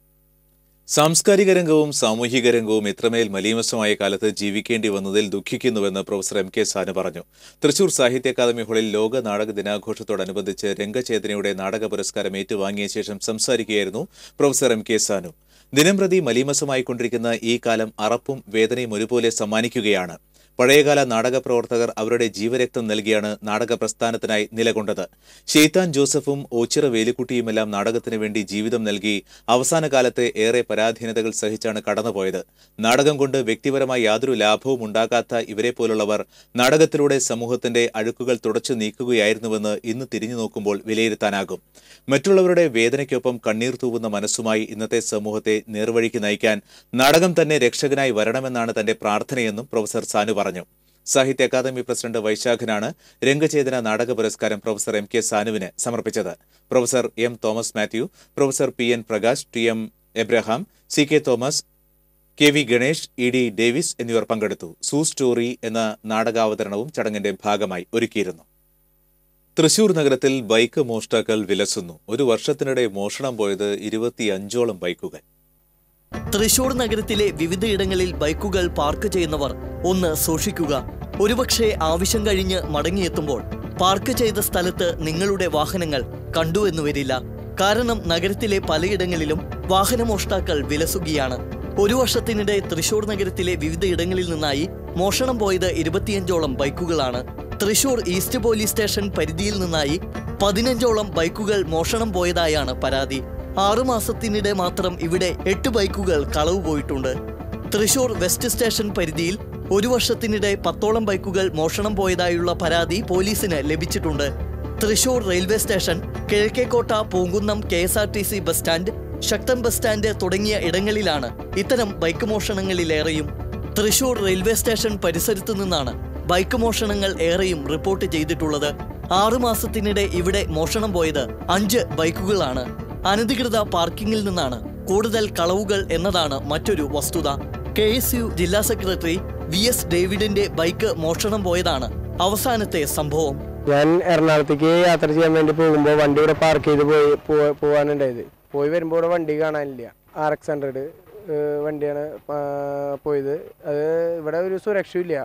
Speaker 3: സാംസ്കാരിക രംഗവും സാമൂഹിക രംഗവും ഇത്രമേൽ മലീമസമായ കാലത്ത് ജീവിക്കേണ്ടി വന്നതിൽ ദുഃഖിക്കുന്നുവെന്ന് പ്രൊഫസർ എം കെ സാനു പറഞ്ഞു തൃശൂർ സാഹിത്യ അക്കാദമി ഹാളിൽ ലോക നാടക ദിനാഘോഷത്തോടനുബന്ധിച്ച് രംഗചേതനയുടെ നാടക പുരസ്കാരം ഏറ്റുവാങ്ങിയ ശേഷം സംസാരിക്കുകയായിരുന്നു പ്രൊഫസർ എം കെ സാനു ദിനംപ്രതി മലീമസമായിക്കൊണ്ടിരിക്കുന്ന ഈ കാലം അറപ്പും വേദനയും ഒരുപോലെ സമ്മാനിക്കുകയാണ് പഴയകാല നാടക പ്രവർത്തകർ അവരുടെ ജീവരക്തം നൽകിയാണ് നാടക പ്രസ്ഥാനത്തിനായി നിലകൊണ്ടത് ഷെയ്ത്താൻ ജോസഫും ഓച്ചിറ വേലുക്കുട്ടിയുമെല്ലാം നാടകത്തിന് വേണ്ടി ജീവിതം നൽകി അവസാന കാലത്ത് ഏറെ പരാധീനതകൾ സഹിച്ചാണ് കടന്നുപോയത് നാടകം കൊണ്ട് വ്യക്തിപരമായി യാതൊരു ലാഭവും ഉണ്ടാകാത്ത ഇവരെ പോലുള്ളവർ നാടകത്തിലൂടെ സമൂഹത്തിന്റെ അഴുക്കുകൾ തുടച്ചു നീക്കുകയായിരുന്നുവെന്ന് ഇന്ന് തിരിഞ്ഞു നോക്കുമ്പോൾ വിലയിരുത്താനാകും മറ്റുള്ളവരുടെ വേദനയ്ക്കൊപ്പം കണ്ണീർ തൂവുന്ന മനസ്സുമായി ഇന്നത്തെ സമൂഹത്തെ നേർവഴിക്ക് നയിക്കാൻ നാടകം തന്നെ രക്ഷകനായി വരണമെന്നാണ് തന്റെ പ്രാർത്ഥനയെന്നും പ്രൊഫസർ സാനു പറഞ്ഞു സാഹിത്യ അക്കാദമി പ്രസിഡന്റ് വൈശാഖനാണ് രംഗചേതന നാടക പുരസ്കാരം പ്രൊഫസർ എം കെ സാനുവിന് സമർപ്പിച്ചത് professor M Thomas Mathew professor P N Prakash T M Abraham C K Thomas K V Ganesh E D Davis എന്നിവർ പങ്കെടുത്തു സൂ സ്റ്റോറി എന്ന നാടകാവതരണവും ചടങ്ങിന്റെ ഭാഗമായി ഒരുക്കിയിരുന്നു തൃശൂർ നഗരത്തിൽ ബൈക്ക് മോഷ്ടാക്കൾ വിലസുന്നു ഒരു വർഷത്തിനിടെ മോഷണം പോയത് ഇരുപത്തിയഞ്ചോളം ബൈക്കുകൾ
Speaker 4: തൃശൂർ നഗരത്തിലെ വിവിധയിടങ്ങളിൽ ബൈക്കുകൾ പാർക്ക് ചെയ്യുന്നവർ ഒന്ന് സൂക്ഷിക്കുക ഒരുപക്ഷെ ആവശ്യം കഴിഞ്ഞ് മടങ്ങിയെത്തുമ്പോൾ പാർക്ക് ചെയ്ത സ്ഥലത്ത് നിങ്ങളുടെ വാഹനങ്ങൾ കണ്ടു എന്ന് വരില്ല കാരണം നഗരത്തിലെ പലയിടങ്ങളിലും വാഹനമോഷ്ടാക്കൾ വിലസുകയാണ് ഒരു വർഷത്തിനിടെ തൃശൂർ നഗരത്തിലെ വിവിധയിടങ്ങളിൽ നിന്നായി മോഷണം പോയത് ഇരുപത്തിയഞ്ചോളം ബൈക്കുകളാണ് തൃശൂർ ഈസ്റ്റ് പോലീസ് സ്റ്റേഷൻ പരിധിയിൽ നിന്നായി പതിനഞ്ചോളം ബൈക്കുകൾ മോഷണം പോയതായാണ് പരാതി ആറുമാസത്തിനിടെ മാത്രം ഇവിടെ എട്ട് ബൈക്കുകൾ കളവ് പോയിട്ടുണ്ട് തൃശൂർ വെസ്റ്റ് സ്റ്റേഷൻ പരിധിയിൽ ഒരു വർഷത്തിനിടെ പത്തോളം ബൈക്കുകൾ മോഷണം പോയതായുള്ള പരാതി പോലീസിന് ലഭിച്ചിട്ടുണ്ട് Thrissur railway station Kizhakkekotta Poonkunnam K S R T C bus stand Sakthan bus stand തുടങ്ങിയ ഇടങ്ങളിലാണ് ഇത്തരം ബൈക്ക് മോഷണങ്ങളിലേറെയും തൃശൂർ റെയിൽവേ സ്റ്റേഷൻ പരിസരത്തു നിന്നാണ് ബൈക്ക് മോഷണങ്ങൾ ഏറെയും റിപ്പോർട്ട് ചെയ്തിട്ടുള്ളത് ആറുമാസത്തിനിടെ ഇവിടെ മോഷണം പോയത് അഞ്ച് ബൈക്കുകളാണ് അനധികൃത പാർക്കിങ്ങിൽ നിന്നാണ് കൂടുതൽ കളവുകൾ എന്നതാണ് മറ്റൊരു വസ്തുത കെ എസ് യു ജില്ലാ സെക്രട്ടറി വി എസ് ഡേവിഡിന്റെ ബൈക്ക് മോഷണം പോയതാണ് അവസാനത്തെ സംഭവം
Speaker 12: ഞാൻ എറണാകുളത്തേക്ക് യാത്ര ചെയ്യാൻ വേണ്ടി പോകുമ്പോൾ വണ്ടി ഇവിടെ പാർക്ക് ചെയ്ത് പോയി പോ- പോവാനുണ്ടായത് പോയി വരുമ്പോൾ ഇവിടെ വണ്ടി കാണാനില്ല ആർ എക്സ് ഹൺഡ്രഡ് വണ്ടിയാണ് ആ, പോയത് അത് ഇവിടെ ഒരു സുരക്ഷയില്ല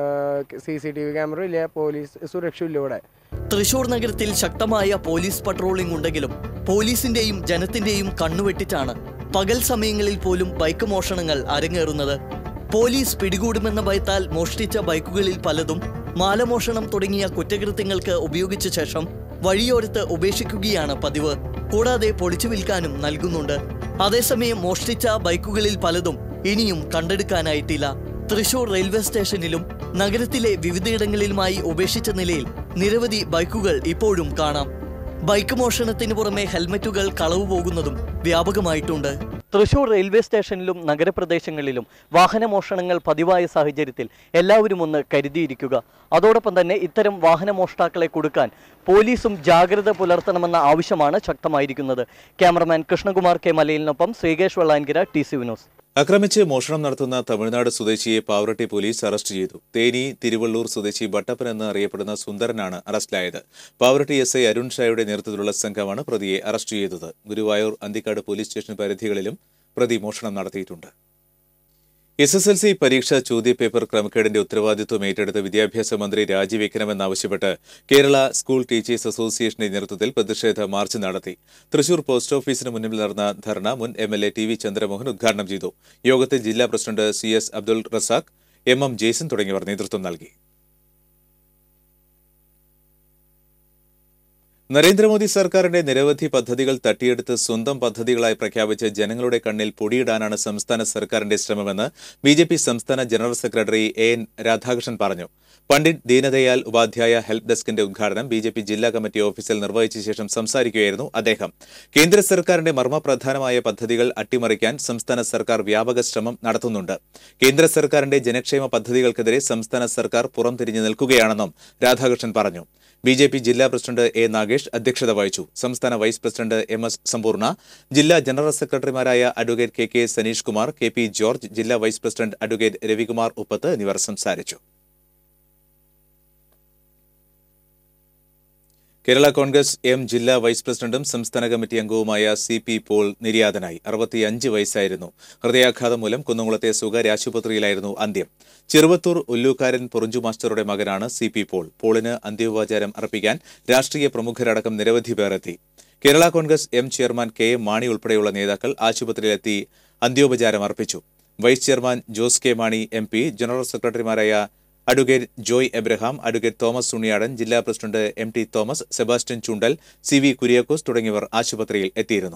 Speaker 12: C C T V camera ഇല്ല പോലീസ് സുരക്ഷയില്ല ഇവിടെ
Speaker 4: തൃശൂർ നഗരത്തിൽ ശക്തമായ പോലീസ് പട്രോളിംഗ് ഉണ്ടെങ്കിലും പോലീസിന്റെയും ജനത്തിന്റെയും കണ്ണുവെട്ടിച്ചാണ് പകൽ സമയങ്ങളിൽ പോലും ബൈക്ക് മോഷണങ്ങൾ അരങ്ങേറുന്നത് പോലീസ് പിടികൂടുമെന്ന ഭയത്താൽ മോഷ്ടിച്ച ബൈക്കുകളിൽ പലതും മാലമോഷണം തുടങ്ങിയ കുറ്റകൃത്യങ്ങൾക്ക് ഉപയോഗിച്ച ശേഷം വഴിയോരത്ത് ഉപേക്ഷിക്കുകയാണ് പതിവ് കൂടാതെ പൊളിച്ചു വിൽക്കാനും നൽകുന്നുണ്ട് അതേസമയം മോഷ്ടിച്ച ബൈക്കുകളിൽ പലതും ഇനിയും കണ്ടെടുക്കാനായിട്ടില്ല തൃശൂർ റെയിൽവേ സ്റ്റേഷനിലും നഗരത്തിലെ വിവിധയിടങ്ങളിലുമായി ഉപേക്ഷിച്ച നിലയിൽ നിരവധി ബൈക്കുകൾ ഇപ്പോഴും കാണാം ബൈക്ക് മോഷണത്തിന് പുറമെ ഹെൽമറ്റുകൾ കളവ് പോകുന്നതും വ്യാപകമായിട്ടുണ്ട് തൃശൂർ റെയിൽവേ സ്റ്റേഷനിലും നഗരപ്രദേശങ്ങളിലും വാഹനമോഷണങ്ങൾ പതിവായ സാഹചര്യത്തിൽ എല്ലാവരും ഒന്ന് കരുതിയിരിക്കുക അതോടൊപ്പം തന്നെ ഇത്തരം വാഹനമോഷ്ടാക്കളെ കൊടുക്കാൻ പോലീസും ജാഗ്രത പുലർത്തണമെന്ന ആവശ്യമാണ് ശക്തമായിരിക്കുന്നത് ക്യാമറമാൻ കൃഷ്ണകുമാർ കെ മലയിലിനൊപ്പം ശ്രീകേഷ് വെള്ളാൻകിര ടി സി വിനോസ്
Speaker 3: ആക്രമിച്ച് മോഷണം നടത്തുന്ന തമിഴ്നാട് സ്വദേശിയെ പാവറട്ടി പോലീസ് അറസ്റ്റ് ചെയ്തു തേനി തിരുവള്ളൂർ സ്വദേശി ബട്ടപ്പൻ എന്ന് അറിയപ്പെടുന്ന സുന്ദരനാണ് അറസ്റ്റിലായത് പാവറട്ടി എസ് ഐ അരുൺ ഷായുടെ നേതൃത്വത്തിലുള്ള സംഘമാണ് പ്രതിയെ അറസ്റ്റ് ചെയ്തത് ഗുരുവായൂർ അന്തിക്കാട് പോലീസ് സ്റ്റേഷൻ പരിധികളിലും പ്രതി മോഷണം നടത്തിയിട്ടുണ്ട് എസ് എസ് എൽ സി പരീക്ഷാ ചോദ്യപേപ്പർ ക്രമക്കേടിന്റെ ഉത്തരവാദിത്വം ഏറ്റെടുത്ത് വിദ്യാഭ്യാസ മന്ത്രി രാജിവെക്കണമെന്നാവശ്യപ്പെട്ട് കേരള സ്കൂൾ ടീച്ചേഴ്സ് അസോസിയേഷന്റെ നേതൃത്വത്തിൽ പ്രതിഷേധ മാർച്ച് നടത്തി തൃശൂർ പോസ്റ്റ് ഓഫീസിന് മുന്നിൽ നടന്ന ധർണ മുൻ M L A T V Chandramohan ഉദ്ഘാടനം ചെയ്തു യോഗത്തിൽ ജില്ലാ president C S Abdul Razak M M Jaison തുടങ്ങിയവർ നേതൃത്വം നൽകി നരേന്ദ്രമോദി സർക്കാരിന്റെ നിരവധി പദ്ധതികൾ തട്ടിയെടുത്ത് സ്വന്തം പദ്ധതികളായി പ്രഖ്യാപിച്ച് ജനങ്ങളുടെ കണ്ണിൽ പൊടിയിടാനാണ് സംസ്ഥാന സർക്കാരിന്റെ ശ്രമമെന്ന് ബി ജെ പി സംസ്ഥാന general secretary A N Radhakrishnan പറഞ്ഞു പണ്ഡിറ്റ് ദീനദയാൽ ഉപാധ്യായ ഹെൽപ്പ് ഡെസ്കിന്റെ ഉദ്ഘാടനം ബി ജെ പി ജില്ലാ കമ്മിറ്റി ഓഫീസിൽ നിർവഹിച്ച ശേഷം സംസാരിക്കുകയായിരുന്നു അദ്ദേഹം കേന്ദ്ര സർക്കാരിന്റെ മർമ്മപ്രധാനമായ പദ്ധതികൾ അട്ടിമറിക്കാൻ സംസ്ഥാന സർക്കാർ വ്യാപക ശ്രമം നടത്തുന്നുണ്ട് കേന്ദ്ര സർക്കാരിന്റെ ജനക്ഷേമ പദ്ധതികൾക്കെതിരെ സംസ്ഥാന സർക്കാർ പുറംതിരിഞ്ഞു നിൽക്കുകയാണെന്നും രാധാകൃഷ്ണൻ പറഞ്ഞു ബി ജെ പി ജില്ലാ പ്രസിഡന്റ് എ നാഗേഷ് അധ്യക്ഷത വഹിച്ചു സംസ്ഥാന വൈസ് പ്രസിഡന്റ് എം എസ് സമ്പൂർണ്ണ ജില്ലാ ജനറൽ സെക്രട്ടറിമാരായ advocate K K Saneesh Kumar K P George ജില്ലാ vice president advocate Ravikumar Uppath എന്നിവർ സംസാരിച്ചു കേരള കോൺഗ്രസ് എം ജില്ലാ വൈസ് പ്രസിഡന്റും സംസ്ഥാന കമ്മിറ്റി അംഗവുമായ സി പി പോൾ നിര്യാതനായി അറുപത്തിയഞ്ച് വയസ്സായിരുന്നു ഹൃദയാഘാതം മൂലം കുന്നംകുളത്തെ സ്വകാര്യ ആശുപത്രിയിലായിരുന്നു അന്ത്യം ചെറുവത്തൂർ ഉല്ലൂക്കാരൻ പൊറിഞ്ചു മാസ്റ്ററുടെ മകനാണ് സി പി പോൾ പോളിന് അന്ത്യോപചാരം അർപ്പിക്കാൻ രാഷ്ട്രീയ പ്രമുഖരടക്കം നിരവധി പേർ എത്തി Kerala Congress M chairman K M Mani ഉൾപ്പെടെയുള്ള നേതാക്കൾ ആശുപത്രിയിലെത്തി അന്ത്യോപചാരം അർപ്പിച്ചു vice chairman Jose K Mani M P general സെക്രട്ടറിമാരായ advocate Joy Abraham advocate Thomas Suniyadan ജില്ലാ president M T Thomas Sebastian Chundal C V Kuriakose തുടങ്ങിയവർ ആശുപത്രിയിൽ എത്തിയിരുന്നു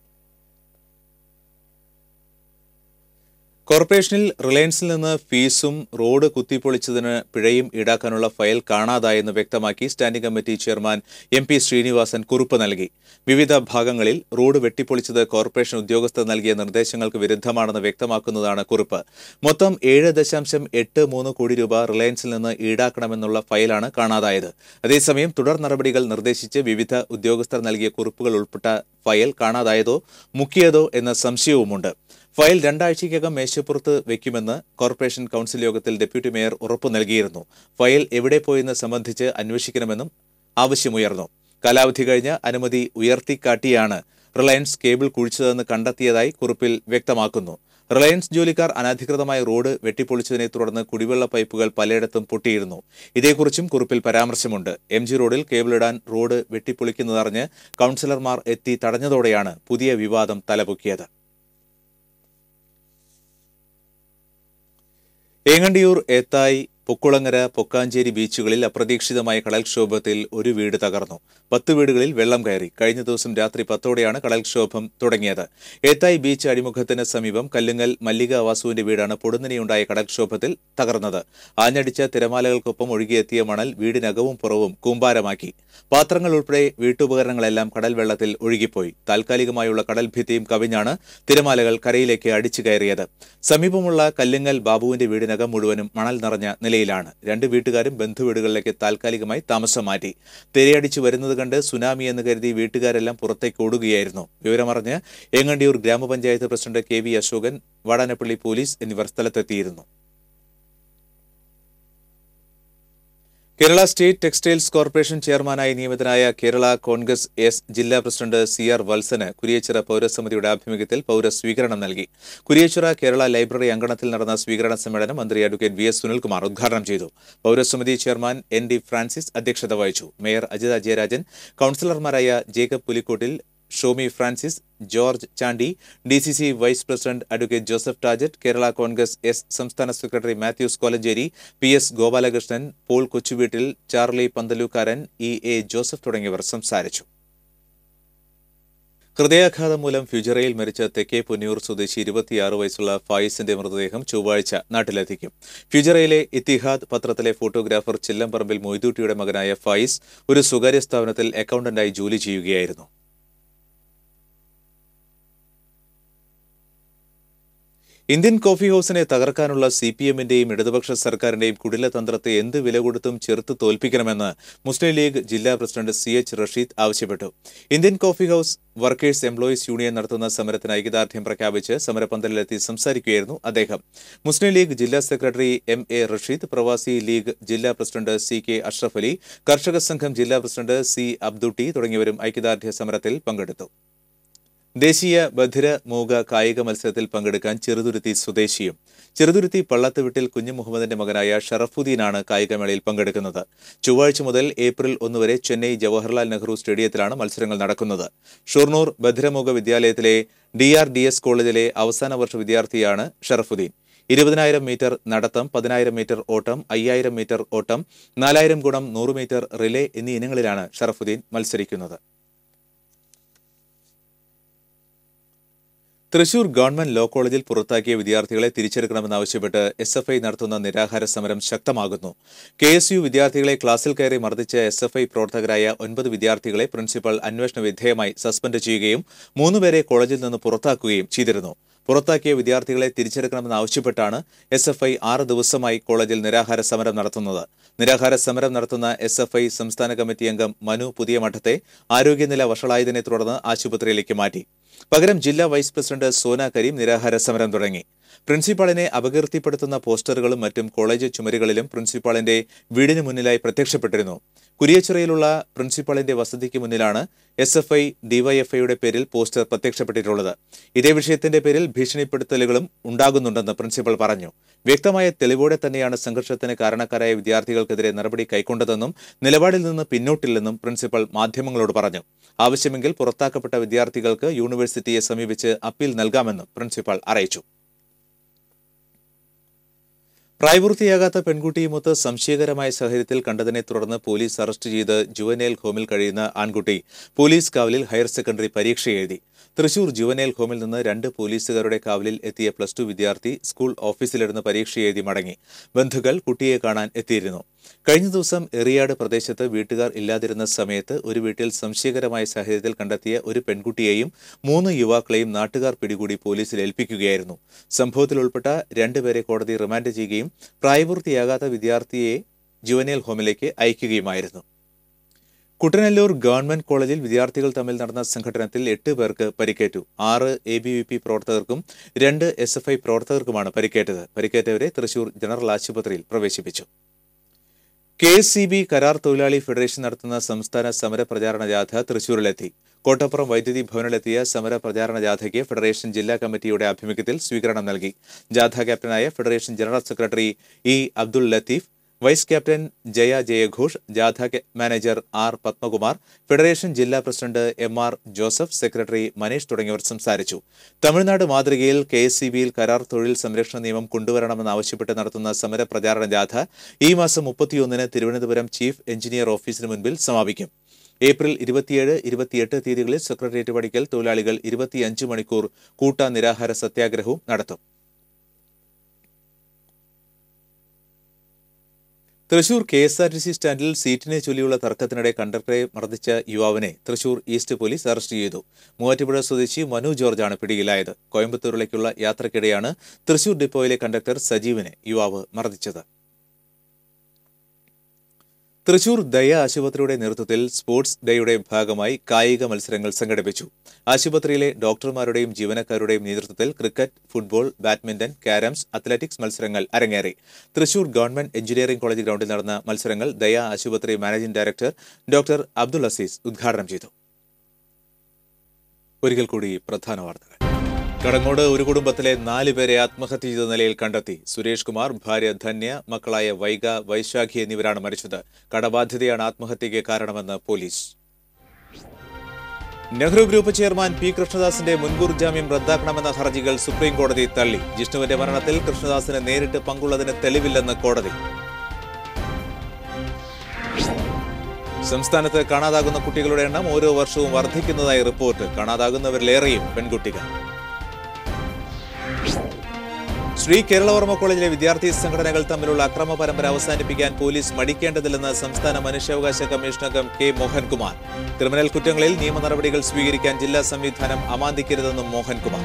Speaker 3: കോർപ്പറേഷനിൽ റിലയൻസിൽ നിന്ന് ഫീസും റോഡ് കുത്തിപ്പൊളിച്ചതിന് പിഴയും ഈടാക്കാനുള്ള ഫയൽ കാണാതായെന്ന് വ്യക്തമാക്കി standing committee chairman M P Sreenivasan കുറിപ്പ് നൽകി വിവിധ ഭാഗങ്ങളിൽ റോഡ് വെട്ടിപ്പൊളിച്ചത് കോർപ്പറേഷൻ ഉദ്യോഗസ്ഥർ നൽകിയ നിർദ്ദേശങ്ങൾക്ക് വിരുദ്ധമാണെന്ന് വ്യക്തമാക്കുന്നതാണ് കുറിപ്പ് മൊത്തം ഏഴ് ദശാംശം എട്ട് മൂന്ന് കോടി രൂപ റിലയൻസിൽ നിന്ന് ഈടാക്കണമെന്നുള്ള ഫയലാണ് കാണാതായത് അതേസമയം തുടർ നടപടികൾ നിർദ്ദേശിച്ച് വിവിധ ഉദ്യോഗസ്ഥർ നൽകിയ കുറിപ്പുകൾ ഉൾപ്പെട്ട ഫയൽ കാണാതായതോ മുക്കിയതോ എന്ന സംശയവുമുണ്ട് ഫയൽ രണ്ടാഴ്ചയ്ക്കകം മേശപ്പുറത്ത് വെക്കുമെന്ന് കോർപ്പറേഷൻ കൌൺസിൽ യോഗത്തിൽ ഡെപ്യൂട്ടി മേയർ ഉറപ്പു നൽകിയിരുന്നു ഫയൽ എവിടെ പോയെന്ന് സംബന്ധിച്ച് അന്വേഷിക്കണമെന്നും ആവശ്യമുയർന്നു കാലാവധി കഴിഞ്ഞ് അനുമതി ഉയർത്തിക്കാട്ടിയാണ് റിലയൻസ് കേബിൾ കുഴിച്ചതെന്ന് കണ്ടെത്തിയതായി കുറിപ്പിൽ വ്യക്തമാക്കുന്നു റിലയൻസ് ജോലിക്കാർ അനധികൃതമായി റോഡ് വെട്ടിപ്പൊളിച്ചതിനെ തുടർന്ന് കുടിവെള്ള പൈപ്പുകൾ പലയിടത്തും പൊട്ടിയിരുന്നു ഇതേക്കുറിച്ചും കുറിപ്പിൽ പരാമർശമുണ്ട് എം ജി റോഡിൽ കേബിളിടാൻ റോഡ് വെട്ടിപ്പൊളിക്കുന്നതറിഞ്ഞ് കൌൺസിലർമാർ എത്തി തടഞ്ഞതോടെയാണ് പുതിയ വിവാദം തലപൊക്കിയത് ഏങ്ങണ്ടിയൂർ ഏത്തായി പൊക്കുളങ്ങര പൊക്കാഞ്ചേരി ബീച്ചുകളിൽ അപ്രതീക്ഷിതമായ കടൽക്ഷോഭത്തിൽ ഒരു വീട് തകർന്നു പത്ത് വീടുകളിൽ വെള്ളം കയറി കഴിഞ്ഞ ദിവസം രാത്രി പത്തോടെയാണ് കടൽക്ഷോഭം തുടങ്ങിയത് ഏത്തായി ബീച്ച് അഴിമുഖത്തിന് സമീപം കല്ലുങ്ങൽ മല്ലിക വാസുവിന്റെ വീടാണ് പൊടുന്നനെയുണ്ടായ കടൽക്ഷോഭത്തിൽ തകർന്നത് ആഞ്ഞടിച്ച തിരമാലകൾക്കൊപ്പം ഒഴുകിയെത്തിയ മണൽ വീടിനകവും പുറവും കൂമ്പാരമാക്കി പാത്രങ്ങൾ ഉൾപ്പെടെ വീട്ടുപകരണങ്ങളെല്ലാം കടൽ വെള്ളത്തിൽ ഒഴുകിപ്പോയി താൽക്കാലികമായുള്ള കടൽ ഭിത്തിയും കവിഞ്ഞാണ് തിരമാലകൾ കരയിലേക്ക് അടിച്ചു കയറിയത് സമീപമുള്ള കല്ലുങ്ങൽ ബാബുവിന്റെ വീടിനകം മുഴുവനും മണൽ നിറഞ്ഞ നിലയിലാണ് രണ്ട് വീട്ടുകാരും ബന്ധുവീടുകളിലേക്ക് താൽക്കാലികമായി താമസം മാറ്റി തിരയടിച്ചു വരുന്നത് കണ്ട് സുനാമി എന്ന് കരുതി വീട്ടുകാരെല്ലാം പുറത്തേക്ക് ഓടുകയായിരുന്നു വിവരമറിഞ്ഞ് Engandiyur grama panchayat president K V Asokan Vadanappally police എന്നിവർ സ്ഥലത്തെത്തിയിരുന്നു കേരള സ്റ്റേറ്റ് ടെക്സ്റ്റൈൽസ് കോർപ്പറേഷൻ ചെയർമാനായി നിയമിതനായ കേരള കോൺഗ്രസ് എസ് ജില്ലാ പ്രസിഡന്റ് സി ആർ വത്സന് കുരിയച്ചിറ പൗരസമിതിയുടെ ആഭിമുഖ്യത്തിൽ പൗരസ്വീകരണം നൽകി കുരിയച്ചിറ കേരള ലൈബ്രറി അങ്കണത്തിൽ നടന്ന സ്വീകരണ സമ്മേളനം മന്ത്രി അഡ്വക്കേറ്റ് വി എസ് സുനിൽകുമാർ ഉദ്ഘാടനം ചെയ്തു പൗരസമിതി ചെയർമാൻ എൻ ഡി ഫ്രാൻസിസ് അധ്യക്ഷത വഹിച്ചു മേയർ അജിത ജയരാജൻ കൌൺസിലർമാരായ Jacob Pulikottil Shomi Francis George Chandy D C C vice president advocate Joseph Tajet Kerala Congress S സംസ്ഥാന secretary Mathews Kolenchery P S Gopalakrishnan Paul Kochuveettil Charlie Panthalookaran E A Joseph തുടങ്ങിയവർ സംസാരിച്ചു ഹൃദയാഘാതം മൂലം ഫ്യുജറയിൽ മരിച്ച തെക്കേ പുന്നൂർ സ്വദേശി ഇരുപത്തിയാറ് വയസ്സുള്ള ഫായിസിന്റെ മൃതദേഹം ചൊവ്വാഴ്ച നാട്ടിലെത്തിക്കും ഫ്യുജറയിലെ ഇത്തിഹാദ് പത്രത്തിലെ ഫോട്ടോഗ്രാഫർ ചില്ലംപറമ്പിൽ മൊയ്തൂട്ടിയുടെ മകനായ ഫായിസ് ഒരു സ്വകാര്യ സ്ഥാപനത്തിൽ അക്കൗണ്ടന്റായി ജോലി ചെയ്യുകയായിരുന്നു ഇന്ത്യൻ കോഫി ഹൌസിനെ തകർക്കാനുള്ള സി പി എമ്മിന്റെയും ഇടതുപക്ഷ സർക്കാരിന്റെയും കുടിലതന്ത്രത്തെ എന്ത് വില കൊടുത്തും ചെറുത്ത് തോൽപ്പിക്കണമെന്ന് മുസ്ലിം ലീഗ് ജില്ലാ പ്രസിഡന്റ് സി എച്ച് റഷീദ് ആവശ്യപ്പെട്ടു Indian coffee house workers employees union നടത്തുന്ന സമരത്തിന് ഐക്യദാർഢ്യം പ്രഖ്യാപിച്ച് സമരപന്തലിലെത്തി സംസാരിക്കുകയായിരുന്നു അദ്ദേഹം മുസ്ലിം ലീഗ് ജില്ലാ secretary M A Rasheed Pravasi League ജില്ലാ president C K Ashraf Ali കർഷക സംഘം ജില്ലാ പ്രസിഡന്റ് സി അബ്ദുട്ടി തുടങ്ങിയവരും ഐക്യദാർഢ്യ സമരത്തിൽ പങ്കെടുത്തു ദേശീയ ബധിര മൂക കായിക മത്സരത്തിൽ പങ്കെടുക്കാൻ ചെറുതുരുത്തി സ്വദേശിയും ചെറുതുരുത്തി പള്ളത്തുവിട്ടിൽ കുഞ്ഞു മുഹമ്മദിന്റെ മകനായ ഷറഫുദ്ദീനാണ് കായികമേളയിൽ പങ്കെടുക്കുന്നത് ചൊവ്വാഴ്ച മുതൽ ഏപ്രിൽ ഒന്ന് വരെ ചെന്നൈ ജവഹർലാൽ നെഹ്റു സ്റ്റേഡിയത്തിലാണ് മത്സരങ്ങൾ നടക്കുന്നത് ഷൊർണൂർ ബധിരമൂക വിദ്യാലയത്തിലെ ഡി ആർ ഡി എസ് കോളേജിലെ അവസാന വർഷ വിദ്യാർത്ഥിയാണ് ഷറഫുദ്ദീൻ ഇരുപതിനായിരം മീറ്റർ നടത്തം പതിനായിരം മീറ്റർ ഓട്ടം അയ്യായിരം മീറ്റർ ഓട്ടം നാലായിരം ഗുണം നൂറ് മീറ്റർ റിലേ എന്നീ ഇനങ്ങളിലാണ് ഷറഫുദ്ദീൻ മത്സരിക്കുന്നത് തൃശൂർ ഗവൺമെന്റ് ലോ കോളേജിൽ പുറത്താക്കിയ വിദ്യാർത്ഥികളെ തിരിച്ചെടുക്കണമെന്നാവശ്യപ്പെട്ട് എസ് എഫ് ഐ നടത്തുന്ന നിരാഹാര സമരം ശക്തമാകുന്നു കെ എസ് യു വിദ്യാർത്ഥികളെ ക്ലാസ്സിൽ കയറി മർദ്ദിച്ച എസ് എഫ് ഐ പ്രവർത്തകരായ ഒൻപത് വിദ്യാർത്ഥികളെ പ്രിൻസിപ്പൽ അന്വേഷണ വിധേയമായി സസ്പെൻഡ് ചെയ്യുകയും മൂന്നുപേരെ കോളേജിൽ നിന്ന് പുറത്താക്കുകയും ചെയ്തിരുന്നു പുറത്താക്കിയ വിദ്യാർത്ഥികളെ തിരിച്ചെടുക്കണമെന്നാവശ്യപ്പെട്ടാണ് എസ് എഫ് ഐ ആറ് ദിവസമായി കോളേജിൽ നിരാഹാര സമരം നടത്തുന്നത് നിരാഹാര സമരം നടത്തുന്ന എസ് എഫ് ഐ സംസ്ഥാന കമ്മിറ്റി അംഗം മനു പുതിയ മഠത്തെ ആരോഗ്യനില വഷളായതിനെ തുടർന്ന് ആശുപത്രിയിലേക്ക് മാറ്റി പകരം ജില്ലാ വൈസ് പ്രസിഡന്റ് സോന കരീം നിരാഹാര സമരം തുടങ്ങി പ്രിൻസിപ്പാളിനെ അപകീർത്തിപ്പെടുത്തുന്ന പോസ്റ്ററുകളും മറ്റും കോളേജ് ചുമരുകളിലും പ്രിൻസിപ്പാളിന്റെ വീടിന് മുന്നിലായി പ്രത്യക്ഷപ്പെട്ടിരുന്നു കുരിയച്ചിറയിലുള്ള പ്രിൻസിപ്പാളിന്റെ വസതിക്ക് മുന്നിലാണ് എസ് എഫ് ഐ ഡിവൈഎഫ്ഐയുടെ പേരിൽ പോസ്റ്റർ പ്രത്യക്ഷപ്പെട്ടിട്ടുള്ളത് ഇതേ വിഷയത്തിന്റെ പേരിൽ ഭീഷണിപ്പെടുത്തലുകളും ഉണ്ടാകുന്നുണ്ടെന്ന് പ്രിൻസിപ്പൽ പറഞ്ഞു വ്യക്തമായ തെളിവോടെ തന്നെയാണ് സംഘർഷത്തിന് കാരണക്കാരായ വിദ്യാർത്ഥികൾക്കെതിരെ നടപടി കൈക്കൊണ്ടതെന്നും നിലപാടിൽ നിന്ന് പിന്നോട്ടില്ലെന്നും പ്രിൻസിപ്പൽ മാധ്യമങ്ങളോട് പറഞ്ഞു ആവശ്യമെങ്കിൽ പുറത്താക്കപ്പെട്ട വിദ്യാർത്ഥികൾക്ക് യൂണിവേഴ്സിറ്റിയെ സമീപിച്ച് അപ്പീൽ നൽകാമെന്നും പ്രിൻസിപ്പൽ അറിയിച്ചു പ്രായപൂർത്തിയാകാത്ത പെൺകുട്ടിയുമൊത്ത് സംശയകരമായ സാഹചര്യത്തിൽ കണ്ടതിനെ തുടർന്ന് പോലീസ് അറസ്റ്റ് ചെയ്ത് ജുവനേൽ ഹോമിൽ കഴിയുന്ന ആൺകുട്ടി പോലീസ് കാവലിൽ ഹയർ സെക്കൻഡറി പരീക്ഷ എഴുതി തൃശൂർ ജുവനേൽ ഹോമിൽ നിന്ന് രണ്ട് പോലീസുകാരുടെ കാവലിൽ എത്തിയ പ്ലസ് ടു വിദ്യാർത്ഥി സ്കൂൾ ഓഫീസിലിരുന്ന് പരീക്ഷ എഴുതി മടങ്ങി ബന്ധുക്കൾ കുട്ടിയെ കാണാൻ എത്തിയിരുന്നു കഴിഞ്ഞ ദിവസം എറിയാട് പ്രദേശത്ത് വീട്ടുകാർ ഇല്ലാതിരുന്ന സമയത്ത് ഒരു വീട്ടിൽ സംശയകരമായ സാഹചര്യത്തിൽ കണ്ടെത്തിയ ഒരു പെൺകുട്ടിയെയും മൂന്ന് യുവാക്കളെയും നാട്ടുകാർ പിടികൂടി പോലീസിൽ ഏൽപ്പിക്കുകയായിരുന്നു സംഭവത്തിൽ ഉൾപ്പെട്ട രണ്ടുപേരെ കോടതി റിമാൻഡ് ചെയ്യുകയും പ്രായപൂർത്തിയാകാത്ത വിദ്യാർത്ഥിയെ ജുവനേൽ ഹോമിലേക്ക് അയക്കുകയുമായിരുന്നു കുട്ടനല്ലൂർ ഗവൺമെന്റ് കോളേജിൽ വിദ്യാർത്ഥികൾ തമ്മിൽ നടന്ന സംഘടനത്തിൽ എട്ട് പേർക്ക് പരിക്കേറ്റു ആറ് എ ബി വി പി പ്രവർത്തകർക്കും രണ്ട് എസ് എഫ് ഐ പ്രവർത്തകർക്കുമാണ് പരിക്കേറ്റത് പരിക്കേറ്റവരെ തൃശൂർ ജനറൽ ആശുപത്രിയിൽ പ്രവേശിപ്പിച്ചു കെ എസ് സി ബി കരാർ തൊഴിലാളി ഫെഡറേഷൻ നടത്തുന്ന സംസ്ഥാന സമര പ്രചാരണ ജാഥ തൃശൂരിലെത്തി കോട്ടപ്പുറം വൈദ്യുതി ഭവനിലെത്തിയ സമര പ്രചാരണ ജാഥയ്ക്ക് ഫെഡറേഷൻ ജില്ലാ കമ്മിറ്റിയുടെ ആഭിമുഖ്യത്തിൽ സ്വീകരണം നൽകി ജാഥ ക്യാപ്റ്റനായ federation general secretary E Abdul Latheef vice captain Jaya ജയഘോഷ് ജാഥ കെ- മാനേജർ ആർ പത്മകുമാർ ഫെഡറേഷൻ ജില്ലാ president M R Joseph secretary Maneesh തുടങ്ങിയവർ സംസാരിച്ചു തമിഴ്നാട് മാതൃകയിൽ കെ എസ് സി ബിയിൽ കരാർ തൊഴിൽ സംരക്ഷണ നിയമം കൊണ്ടുവരണമെന്നാവശ്യപ്പെട്ട് നടത്തുന്ന സമര പ്രചാരണ ജാഥ ഈ മാസം മുപ്പത്തിയൊന്നിന് തിരുവനന്തപുരം ചീഫ് എഞ്ചിനീയർ ഓഫീസിന് മുൻപിൽ സമാപിക്കും ഏപ്രിൽ ഇരുപത്തിയേഴ് ഇരുപത്തിയെട്ട് തീയതികളിൽ സെക്രട്ടേറിയറ്റ് പടിക്കൽ തൊഴിലാളികൾ ഇരുപത്തിയഞ്ച് മണിക്കൂർ കൂട്ട നിരാഹാര സത്യാഗ്രഹവും നടത്തും Thrissur K S R T C സ്റ്റാൻഡിൽ സീറ്റിനെ ചൊല്ലിയുള്ള തർക്കത്തിനിടെ കണ്ടക്ടറെ മർദ്ദിച്ച യുവാവിനെ തൃശൂർ ഈസ്റ്റ് പോലീസ് അറസ്റ്റ് ചെയ്തു മൂവാറ്റുപുഴ സ്വദേശി മനു ജോർജാണ് പിടിയിലായത് കോയമ്പത്തൂരിലേക്കുള്ള യാത്രക്കിടെയാണ് തൃശൂർ ഡിപ്പോയിലെ കണ്ടക്ടർ സജീവിനെ യുവാവ് മർദ്ദിച്ചത് തൃശൂർ ദയ ആശുപത്രിയുടെ നേതൃത്വത്തിൽ സ്പോർട്സ് ഡേയുടെ ഭാഗമായി കായിക മത്സരങ്ങൾ സംഘടിപ്പിച്ചു ആശുപത്രിയിലെ ഡോക്ടർമാരുടെയും ജീവനക്കാരുടെയും നേതൃത്വത്തിൽ cricket football badminton carroms athletics മത്സരങ്ങൾ അരങ്ങേറി തൃശൂർ ഗവൺമെന്റ് എഞ്ചിനീയറിംഗ് കോളേജ് ഗ്രൗണ്ടിൽ നടന്ന മത്സരങ്ങൾ ദയ ആശുപത്രി managing director doctor Abdul Azeez ഉദ്ഘാടനം ചെയ്തു ഒരിക്കൽ കൂടി പ്രധാന വാർത്തകൾ കടങ്ങോട് ഒരു കുടുംബത്തിലെ നാല് പേരെ ആത്മഹത്യ ചെയ്ത നിലയിൽ കണ്ടെത്തി സുരേഷ് കുമാർ ഭാര്യ ധന്യ മക്കളായ വൈഗ വൈശാഖി എന്നിവരാണ് മരിച്ചത് കടബാധ്യതയാണ് ആത്മഹത്യയ്ക്ക് കാരണമെന്ന് police Nehru group chairman P കൃഷ്ണദാസിന്റെ മുൻകൂർ ജാമ്യം റദ്ദാക്കണമെന്ന ഹർജികൾ സുപ്രീം കോടതി തള്ളി ജിഷ്ണുവിന്റെ മരണത്തിൽ കൃഷ്ണദാസിന് നേരിട്ട് പങ്കുള്ളതിന് തെളിവില്ലെന്ന് കോടതി സംസ്ഥാനത്ത് കാണാതാകുന്ന കുട്ടികളുടെ എണ്ണം ഓരോ വർഷവും വർദ്ധിക്കുന്നതായി റിപ്പോർട്ട് കാണാതാകുന്നവരിലേറെയും പെൺകുട്ടികൾ ശ്രീ കേരളവർമ്മ കോളേജിലെ വിദ്യാർത്ഥി സംഘടനകൾ തമ്മിലുള്ള അക്രമ പരമ്പര അവസാനിപ്പിക്കാൻ പോലീസ് മടിക്കേണ്ടതില്ലെന്ന് സംസ്ഥാന മനുഷ്യാവകാശ കമ്മീഷൻ അംഗം കെ മോഹൻകുമാർ ക്രിമിനൽ കുറ്റങ്ങളിൽ നിയമ നടപടികൾ സ്വീകരിക്കാൻ ജില്ലാ സംവിധാനം അമാന്തിക്കരുതെന്നും മോഹൻകുമാർ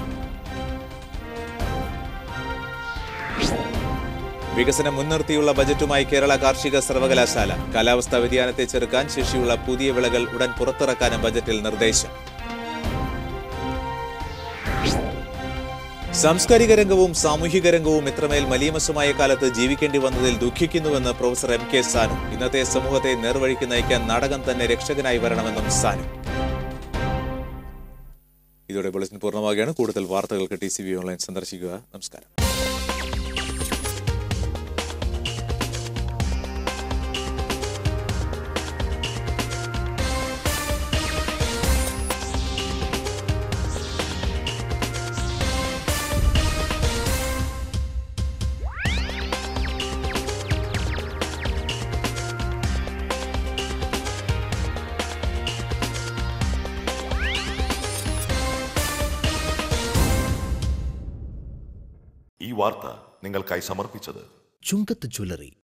Speaker 3: വികസനം മുൻനിർത്തിയുള്ള ബജറ്റുമായി കേരള കാർഷിക സർവകലാശാല കാലാവസ്ഥാ വ്യതിയാനത്തെ ചെറുക്കാൻ ശേഷിയുള്ള പുതിയ വിളകൾ ഉടൻ പുറത്തിറക്കാനും ബജറ്റിൽ നിർദ്ദേശം സാംസ്കാരിക രംഗവും സാമൂഹിക രംഗവും ഇത്രമേൽ മലീമസമായ കാലത്ത് ജീവിക്കേണ്ടി വന്നതിൽ ദുഃഖിക്കുന്നുവെന്ന് പ്രൊഫസർ എം കെ സാനു ഇന്നത്തെ സമൂഹത്തെ നേർവഴിക്ക് നയിക്കാൻ നാടകം തന്നെ രക്ഷകനായി വരണമെന്നും സാനു ഇതോടെ ബുള്ളറ്റിൻ പൂർണ്ണമാവുകയാണ് കൂടുതൽ വാർത്തകൾക്ക് ടി സി വി ഓൺലൈൻ സന്ദർശിക്കുക നമസ്കാരം
Speaker 1: ഈ വാർത്ത നിങ്ങൾക്കായി സമർപ്പിച്ചത്
Speaker 2: ചുങ്കത്ത് ജ്വല്ലറി